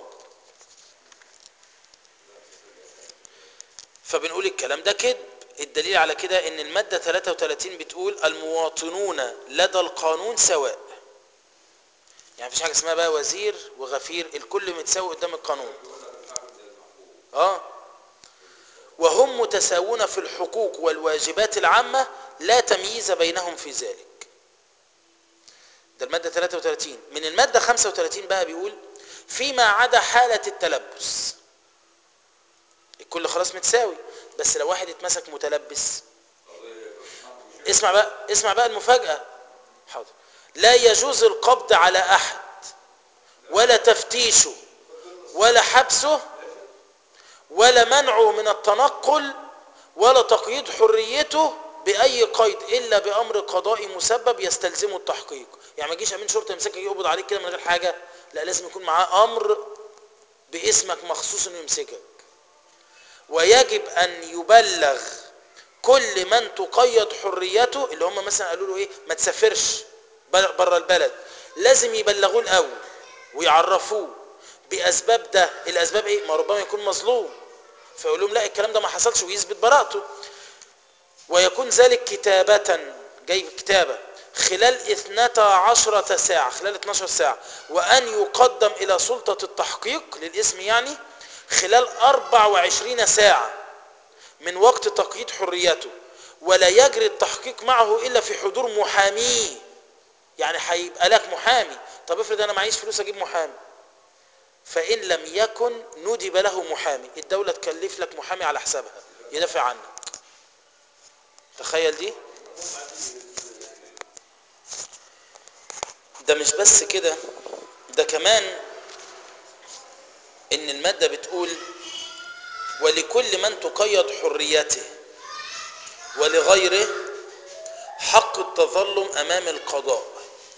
Speaker 1: فبنقول الكلام ده كذب الدليل على كده ان المادة 33 بتقول المواطنون لدى القانون سواء يعني مفيش حاجة اسمها بقى وزير وغفير الكل متساوي قدام القانون اه وهم متساوون في الحقوق والواجبات العامة لا تمييز بينهم في ذلك ده المادة 33 من المادة 35 بقى بيقول فيما عدا حالة التلبس الكل خلاص متساوي بس لو واحد اتمسك متلبس اسمع بقى اسمع بقى المفاجأة حاضر لا يجوز القبض على أحد ولا تفتيشه ولا حبسه ولا منعه من التنقل ولا تقييد حريته بأي قيد إلا بأمر قضائي مسبب يستلزمه التحقيق يعني ما يجيش أمين شرطة يمسكك يقبض عليك كده من غير حاجة لا لازم يكون معاه أمر باسمك مخصوص إنه يمسكك ويجب أن يبلغ كل من تقيد حريته اللي هم مثلا قالوا له إيه ما تسافرش بره البلد لازم يبلغوه الأول ويعرفوه بأسباب ده الأسباب إيه ما ربما يكون مظلوم فيقول لهم لا الكلام ده ما حصلش ويثبت براءته ويكون ذلك كتابة جاي كتابة خلال اثنتا عشرة ساعة خلال 12 ساعة وأن يقدم إلى سلطة التحقيق للاسم يعني خلال 24 ساعة من وقت تقييد حريته ولا يجري التحقيق معه إلا في حضور محاميه يعني هيبقى لك محامي طب افرض أنا معيش فلوس أجيب محامي فإن لم يكن ندب له محامي الدولة تكلف لك محامي على حسابها يدافع عنك تخيل دي ده مش بس كده ده كمان ان المادة بتقول ولكل من تقيد حريته ولغيره حق التظلم امام القضاء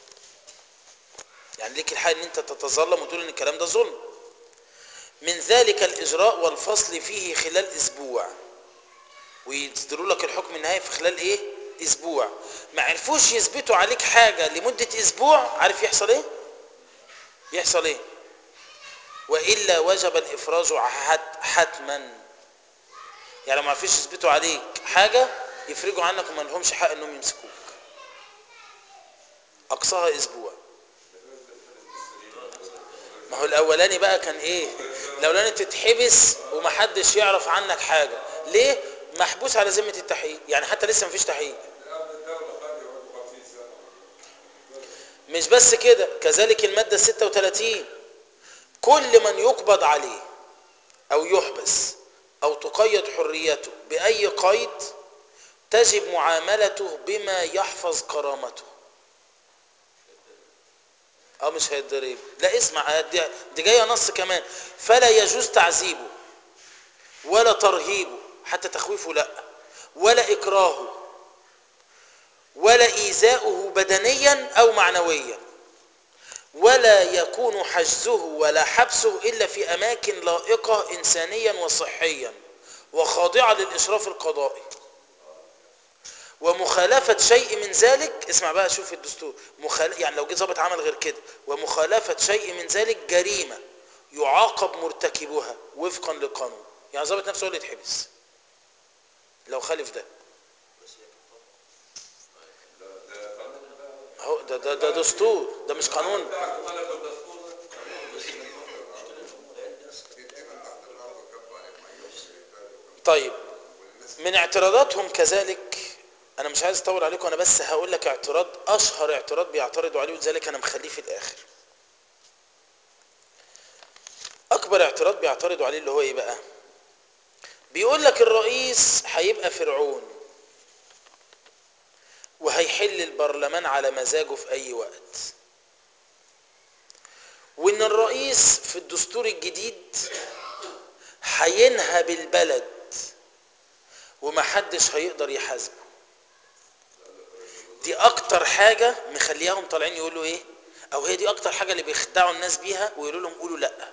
Speaker 1: يعني ليك الحق ان انت تتظلم وتقول ان الكلام ده ظلم من ذلك الاجراء والفصل فيه خلال اسبوع ويصدروا لك الحكم النهائي في خلال ايه اسبوع ما عرفوش يثبتوا عليك حاجة لمدة اسبوع عارف يحصل ايه يحصل ايه وإلا وجب الإفراج حتما يعني ما عرفوش يثبتوا عليك حاجة يفرجوا عنك وما لهمش حق انهم يمسكوك اقصاها اسبوع ما هو الاولاني بقى كان ايه الاولاني تتحبس ومحدش يعرف عنك حاجة ليه محبوس على ذمة التحقيق يعني حتى لسه مفيش تحقيق مش بس كده كذلك المادة 36 كل من يقبض عليه او يحبس او تقيد حريته باي قيد تجب معاملته بما يحفظ كرامته اه مش هيتضرب لا اسمع دي, دي جايه نص كمان فلا يجوز تعذيبه ولا ترهيبه حتى تخويفه لا ولا اكراهه ولا ايذاؤه بدنيا او معنويا ولا يكون حجزه ولا حبسه الا في اماكن لائقه انسانيا وصحيا وخاضعه للاشراف القضائي ومخالفة شيء من ذلك اسمع بقى شوف الدستور مخال... يعني لو جه ظابط عمل غير كده ومخالفة شيء من ذلك جريمة يعاقب مرتكبها وفقا للقانون يعني ظابط نفسه هو اللي يتحبس لو خالف ده اهو ده ده ده دستور ده مش قانون طيب من اعتراضاتهم كذلك انا مش عايز اطول عليكم انا بس هقول لك اعتراض اشهر اعتراض بيعترضوا عليه ولذلك انا مخليه في الاخر اكبر اعتراض بيعترضوا عليه اللي هو ايه بقى بيقول لك الرئيس هيبقى فرعون وهيحل البرلمان على مزاجه في اي وقت وان الرئيس في الدستور الجديد هينهب البلد ومحدش هيقدر يحاسبه دي اكتر حاجة مخلياهم طالعين يقولوا ايه او هي دي اكتر حاجة اللي بيخدعوا الناس بيها ويقولوا لهم قولوا لا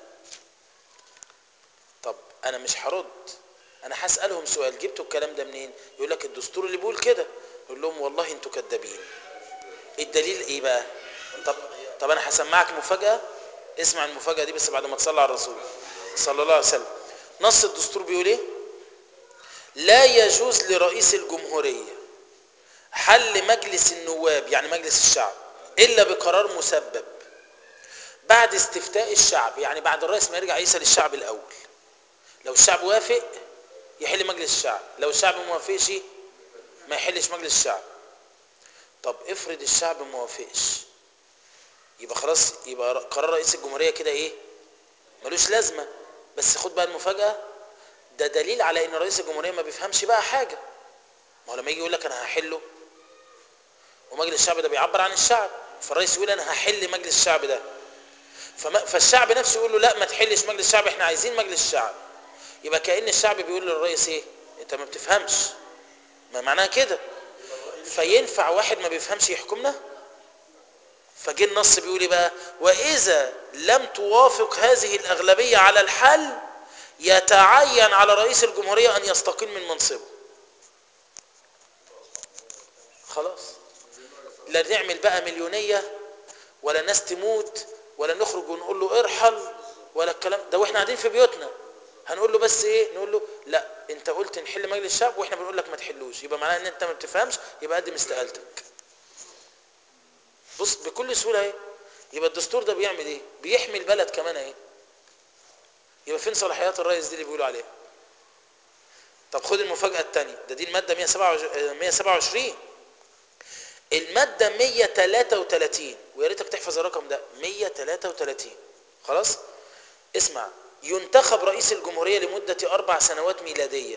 Speaker 1: طب انا مش هرد انا هسألهم سؤال جبتوا الكلام ده منين يقول لك الدستور اللي بيقول كده يقول لهم والله انتوا كدابين الدليل ايه بقى طب طب انا هسمعك مفاجاه اسمع المفاجاه دي بس بعد ما تصلي على الرسول صلى الله عليه وسلم نص الدستور بيقول ايه لا يجوز لرئيس الجمهوريه حل مجلس النواب يعني مجلس الشعب الا بقرار مسبب بعد استفتاء الشعب يعني بعد الرئيس ما يرجع يسال الشعب الاول لو الشعب وافق يحل مجلس الشعب لو الشعب ما وافقش ما يحلش مجلس الشعب طب افرض الشعب ما وافقش يبقى خلاص يبقى قرار رئيس الجمهوريه كده ايه ملوش لازمه بس خد بقى المفاجاه ده دليل على ان رئيس الجمهوريه ما بيفهمش بقى حاجه ما هو لما يجي يقول لك انا هحله ومجلس الشعب ده بيعبر عن الشعب فالرئيس يقول انا هحل مجلس الشعب ده فما فالشعب نفسه يقول له لا ما تحلش مجلس الشعب احنا عايزين مجلس الشعب يبقى كأن الشعب بيقول للرئيس ايه انت ما بتفهمش ما معناها كده فينفع واحد ما بيفهمش يحكمنا فجه النص بيقول ايه بقى واذا لم توافق هذه الاغلبيه على الحل يتعين على رئيس الجمهوريه ان يستقيل من منصبه خلاص لا نعمل بقى مليونيه ولا ناس تموت ولا نخرج ونقول له ارحل ولا الكلام ده واحنا قاعدين في بيوتنا هنقول له بس ايه نقول له لا انت قلت نحل مجلس الشعب واحنا بنقول لك ما تحلوش يبقى معناه ان انت ما بتفهمش يبقى قدم استقالتك بص بكل سهوله اهي يبقى الدستور ده بيعمل ايه بيحمي البلد كمان اهي يبقى فين صلاحيات الرئيس دي اللي بيقولوا عليها طب خد المفاجاه الثانيه ده دي الماده 127 127 الماده 133 ويا ريتك تحفظ الرقم ده 133 خلاص اسمع ينتخب رئيس الجمهورية لمدة أربع سنوات ميلادية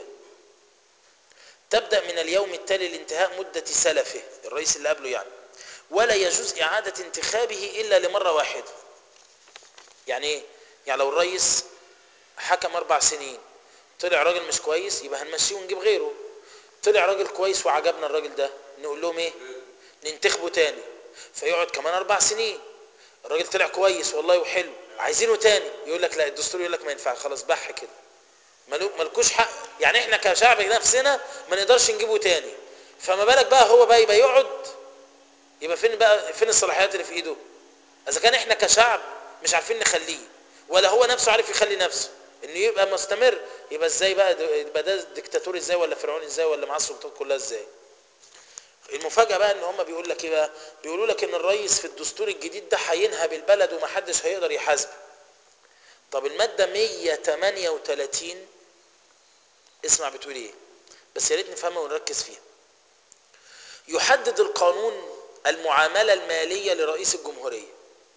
Speaker 1: تبدأ من اليوم التالي لانتهاء مدة سلفه الرئيس اللي قبله يعني ولا يجوز إعادة انتخابه إلا لمرة واحدة يعني إيه؟ يعني لو الرئيس حكم أربع سنين طلع راجل مش كويس يبقى هنمشيه ونجيب غيره طلع راجل كويس وعجبنا الراجل ده نقول لهم إيه ننتخبه تاني فيقعد كمان أربع سنين الراجل طلع كويس والله وحلو عايزينه تاني يقول لك لا الدستور يقول لك ما ينفع خلاص بح كده ملكوش حق يعني احنا كشعب نفسنا ما نقدرش نجيبه تاني فما بالك بقى هو بقى يبقى يقعد يبقى فين بقى فين الصلاحيات اللي في ايده اذا كان احنا كشعب مش عارفين نخليه ولا هو نفسه عارف يخلي نفسه انه يبقى مستمر يبقى ازاي بقى يبقى ده ديكتاتور ازاي ولا فرعون ازاي ولا معاه السلطات كلها ازاي المفاجاه بقى ان هم بيقول لك ايه بقى بيقولوا لك ان الرئيس في الدستور الجديد ده هينهب البلد ومحدش هيقدر يحاسبه طب الماده 138 اسمع بتقول ايه بس يا ريت نفهمها ونركز فيها يحدد القانون المعامله الماليه لرئيس الجمهوريه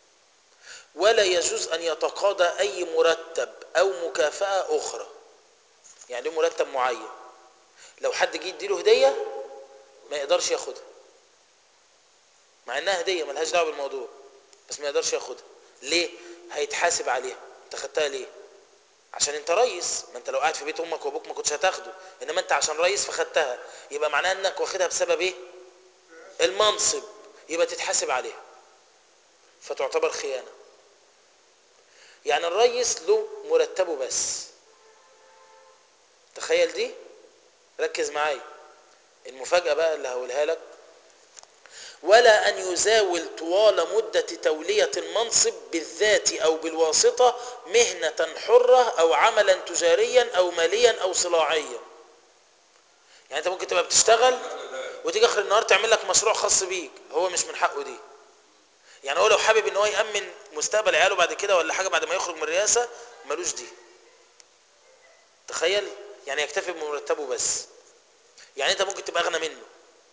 Speaker 1: ولا يجوز ان يتقاضى اي مرتب او مكافاه اخرى يعني له مرتب معين لو حد جه يديله هديه ما يقدرش ياخدها مع انها هديه ملهاش دعوه بالموضوع بس ما يقدرش ياخدها ليه هيتحاسب عليها انت خدتها ليه عشان انت رئيس ما انت لو قاعد في بيت امك وابوك ما كنتش هتاخده انما انت عشان رئيس فخدتها يبقى معناها انك واخدها بسبب ايه المنصب يبقى تتحاسب عليها فتعتبر خيانه يعني الرئيس له مرتبه بس تخيل دي ركز معايا المفاجأة بقى اللي هقولها لك ولا أن يزاول طوال مدة تولية المنصب بالذات أو بالواسطة مهنة حرة أو عملا تجاريا أو ماليا أو صناعيا يعني أنت ممكن تبقى بتشتغل وتيجي آخر النهار تعمل لك مشروع خاص بيك هو مش من حقه دي يعني هو لو حابب ان هو يأمن مستقبل عياله بعد كده ولا حاجة بعد ما يخرج من الرئاسة ملوش دي تخيل يعني يكتفي بمرتبه بس يعني انت ممكن تبقى اغنى منه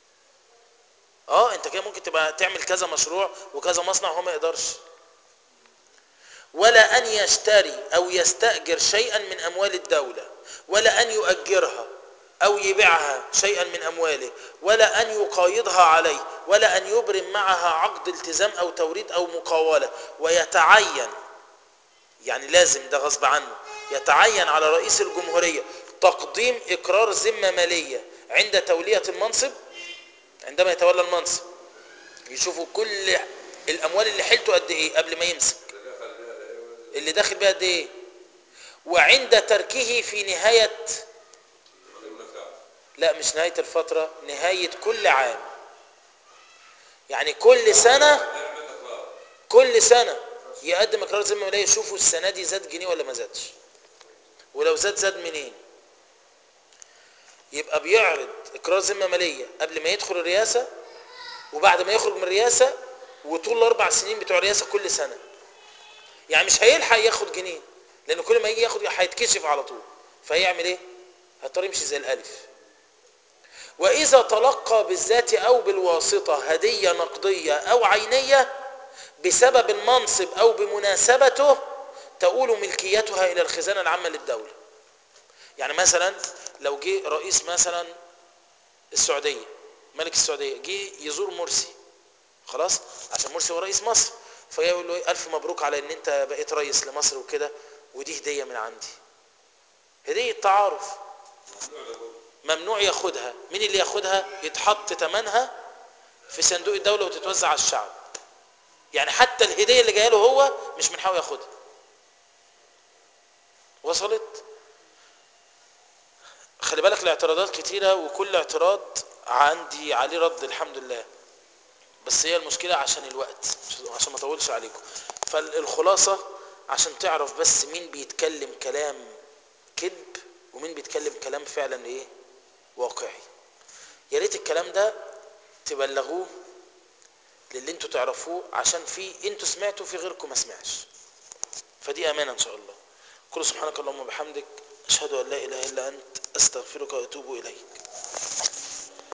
Speaker 1: اه انت كده ممكن تبقى تعمل كذا مشروع وكذا مصنع وهو ما يقدرش ولا ان يشتري او يستأجر شيئا من اموال الدولة ولا ان يؤجرها او يبيعها شيئا من امواله ولا ان يقايضها عليه ولا ان يبرم معها عقد التزام او توريد او مقاولة ويتعين يعني لازم ده غصب عنه يتعين على رئيس الجمهورية تقديم اقرار ذمة مالية عند تولية المنصب عندما يتولى المنصب يشوفوا كل الاموال اللي حيلته قد ايه قبل ما يمسك اللي داخل بيها قد ايه وعند تركه في نهاية لا مش نهاية الفترة نهاية كل عام يعني كل سنة كل سنة يقدم اقرار ذمة مالية يشوفوا السنة دي زاد جنيه ولا ما زادش ولو زاد زاد منين يبقى بيعرض اقرار ذمة مالية قبل ما يدخل الرئاسة وبعد ما يخرج من الرئاسة وطول الاربع سنين بتوع الرئاسة كل سنة يعني مش هيلحق ياخد جنيه لان كل ما يجي ياخد هيتكشف على طول فهيعمل ايه هيضطر يمشي زي الالف واذا تلقى بالذات او بالواسطة هدية نقدية او عينية بسبب المنصب او بمناسبته تؤول ملكيتها الى الخزانة العامة للدولة يعني مثلا لو جه رئيس مثلا السعودية ملك السعودية جه يزور مرسي خلاص عشان مرسي هو رئيس مصر فيقول له إيه، الف مبروك على ان انت بقيت رئيس لمصر وكده ودي هدية من عندي هدية تعارف ممنوع ياخدها مين اللي ياخدها يتحط تمنها في صندوق الدولة وتتوزع على الشعب يعني حتى الهدية اللي جايه له هو مش من حقه ياخدها وصلت خلي بالك الاعتراضات كتيرة وكل اعتراض عندي عليه رد الحمد لله بس هي المشكلة عشان الوقت مش- عشان ما اطولش عليكم فالخلاصة عشان تعرف بس مين بيتكلم كلام كذب ومين بيتكلم كلام فعلا ايه واقعي يا ريت الكلام ده تبلغوه للي انتوا تعرفوه عشان في انتوا سمعتوا في غيركم ما سمعش فدي امانه ان شاء الله كل سبحانك اللهم وبحمدك اشهد ان لا اله الا انت استغفرك واتوب اليك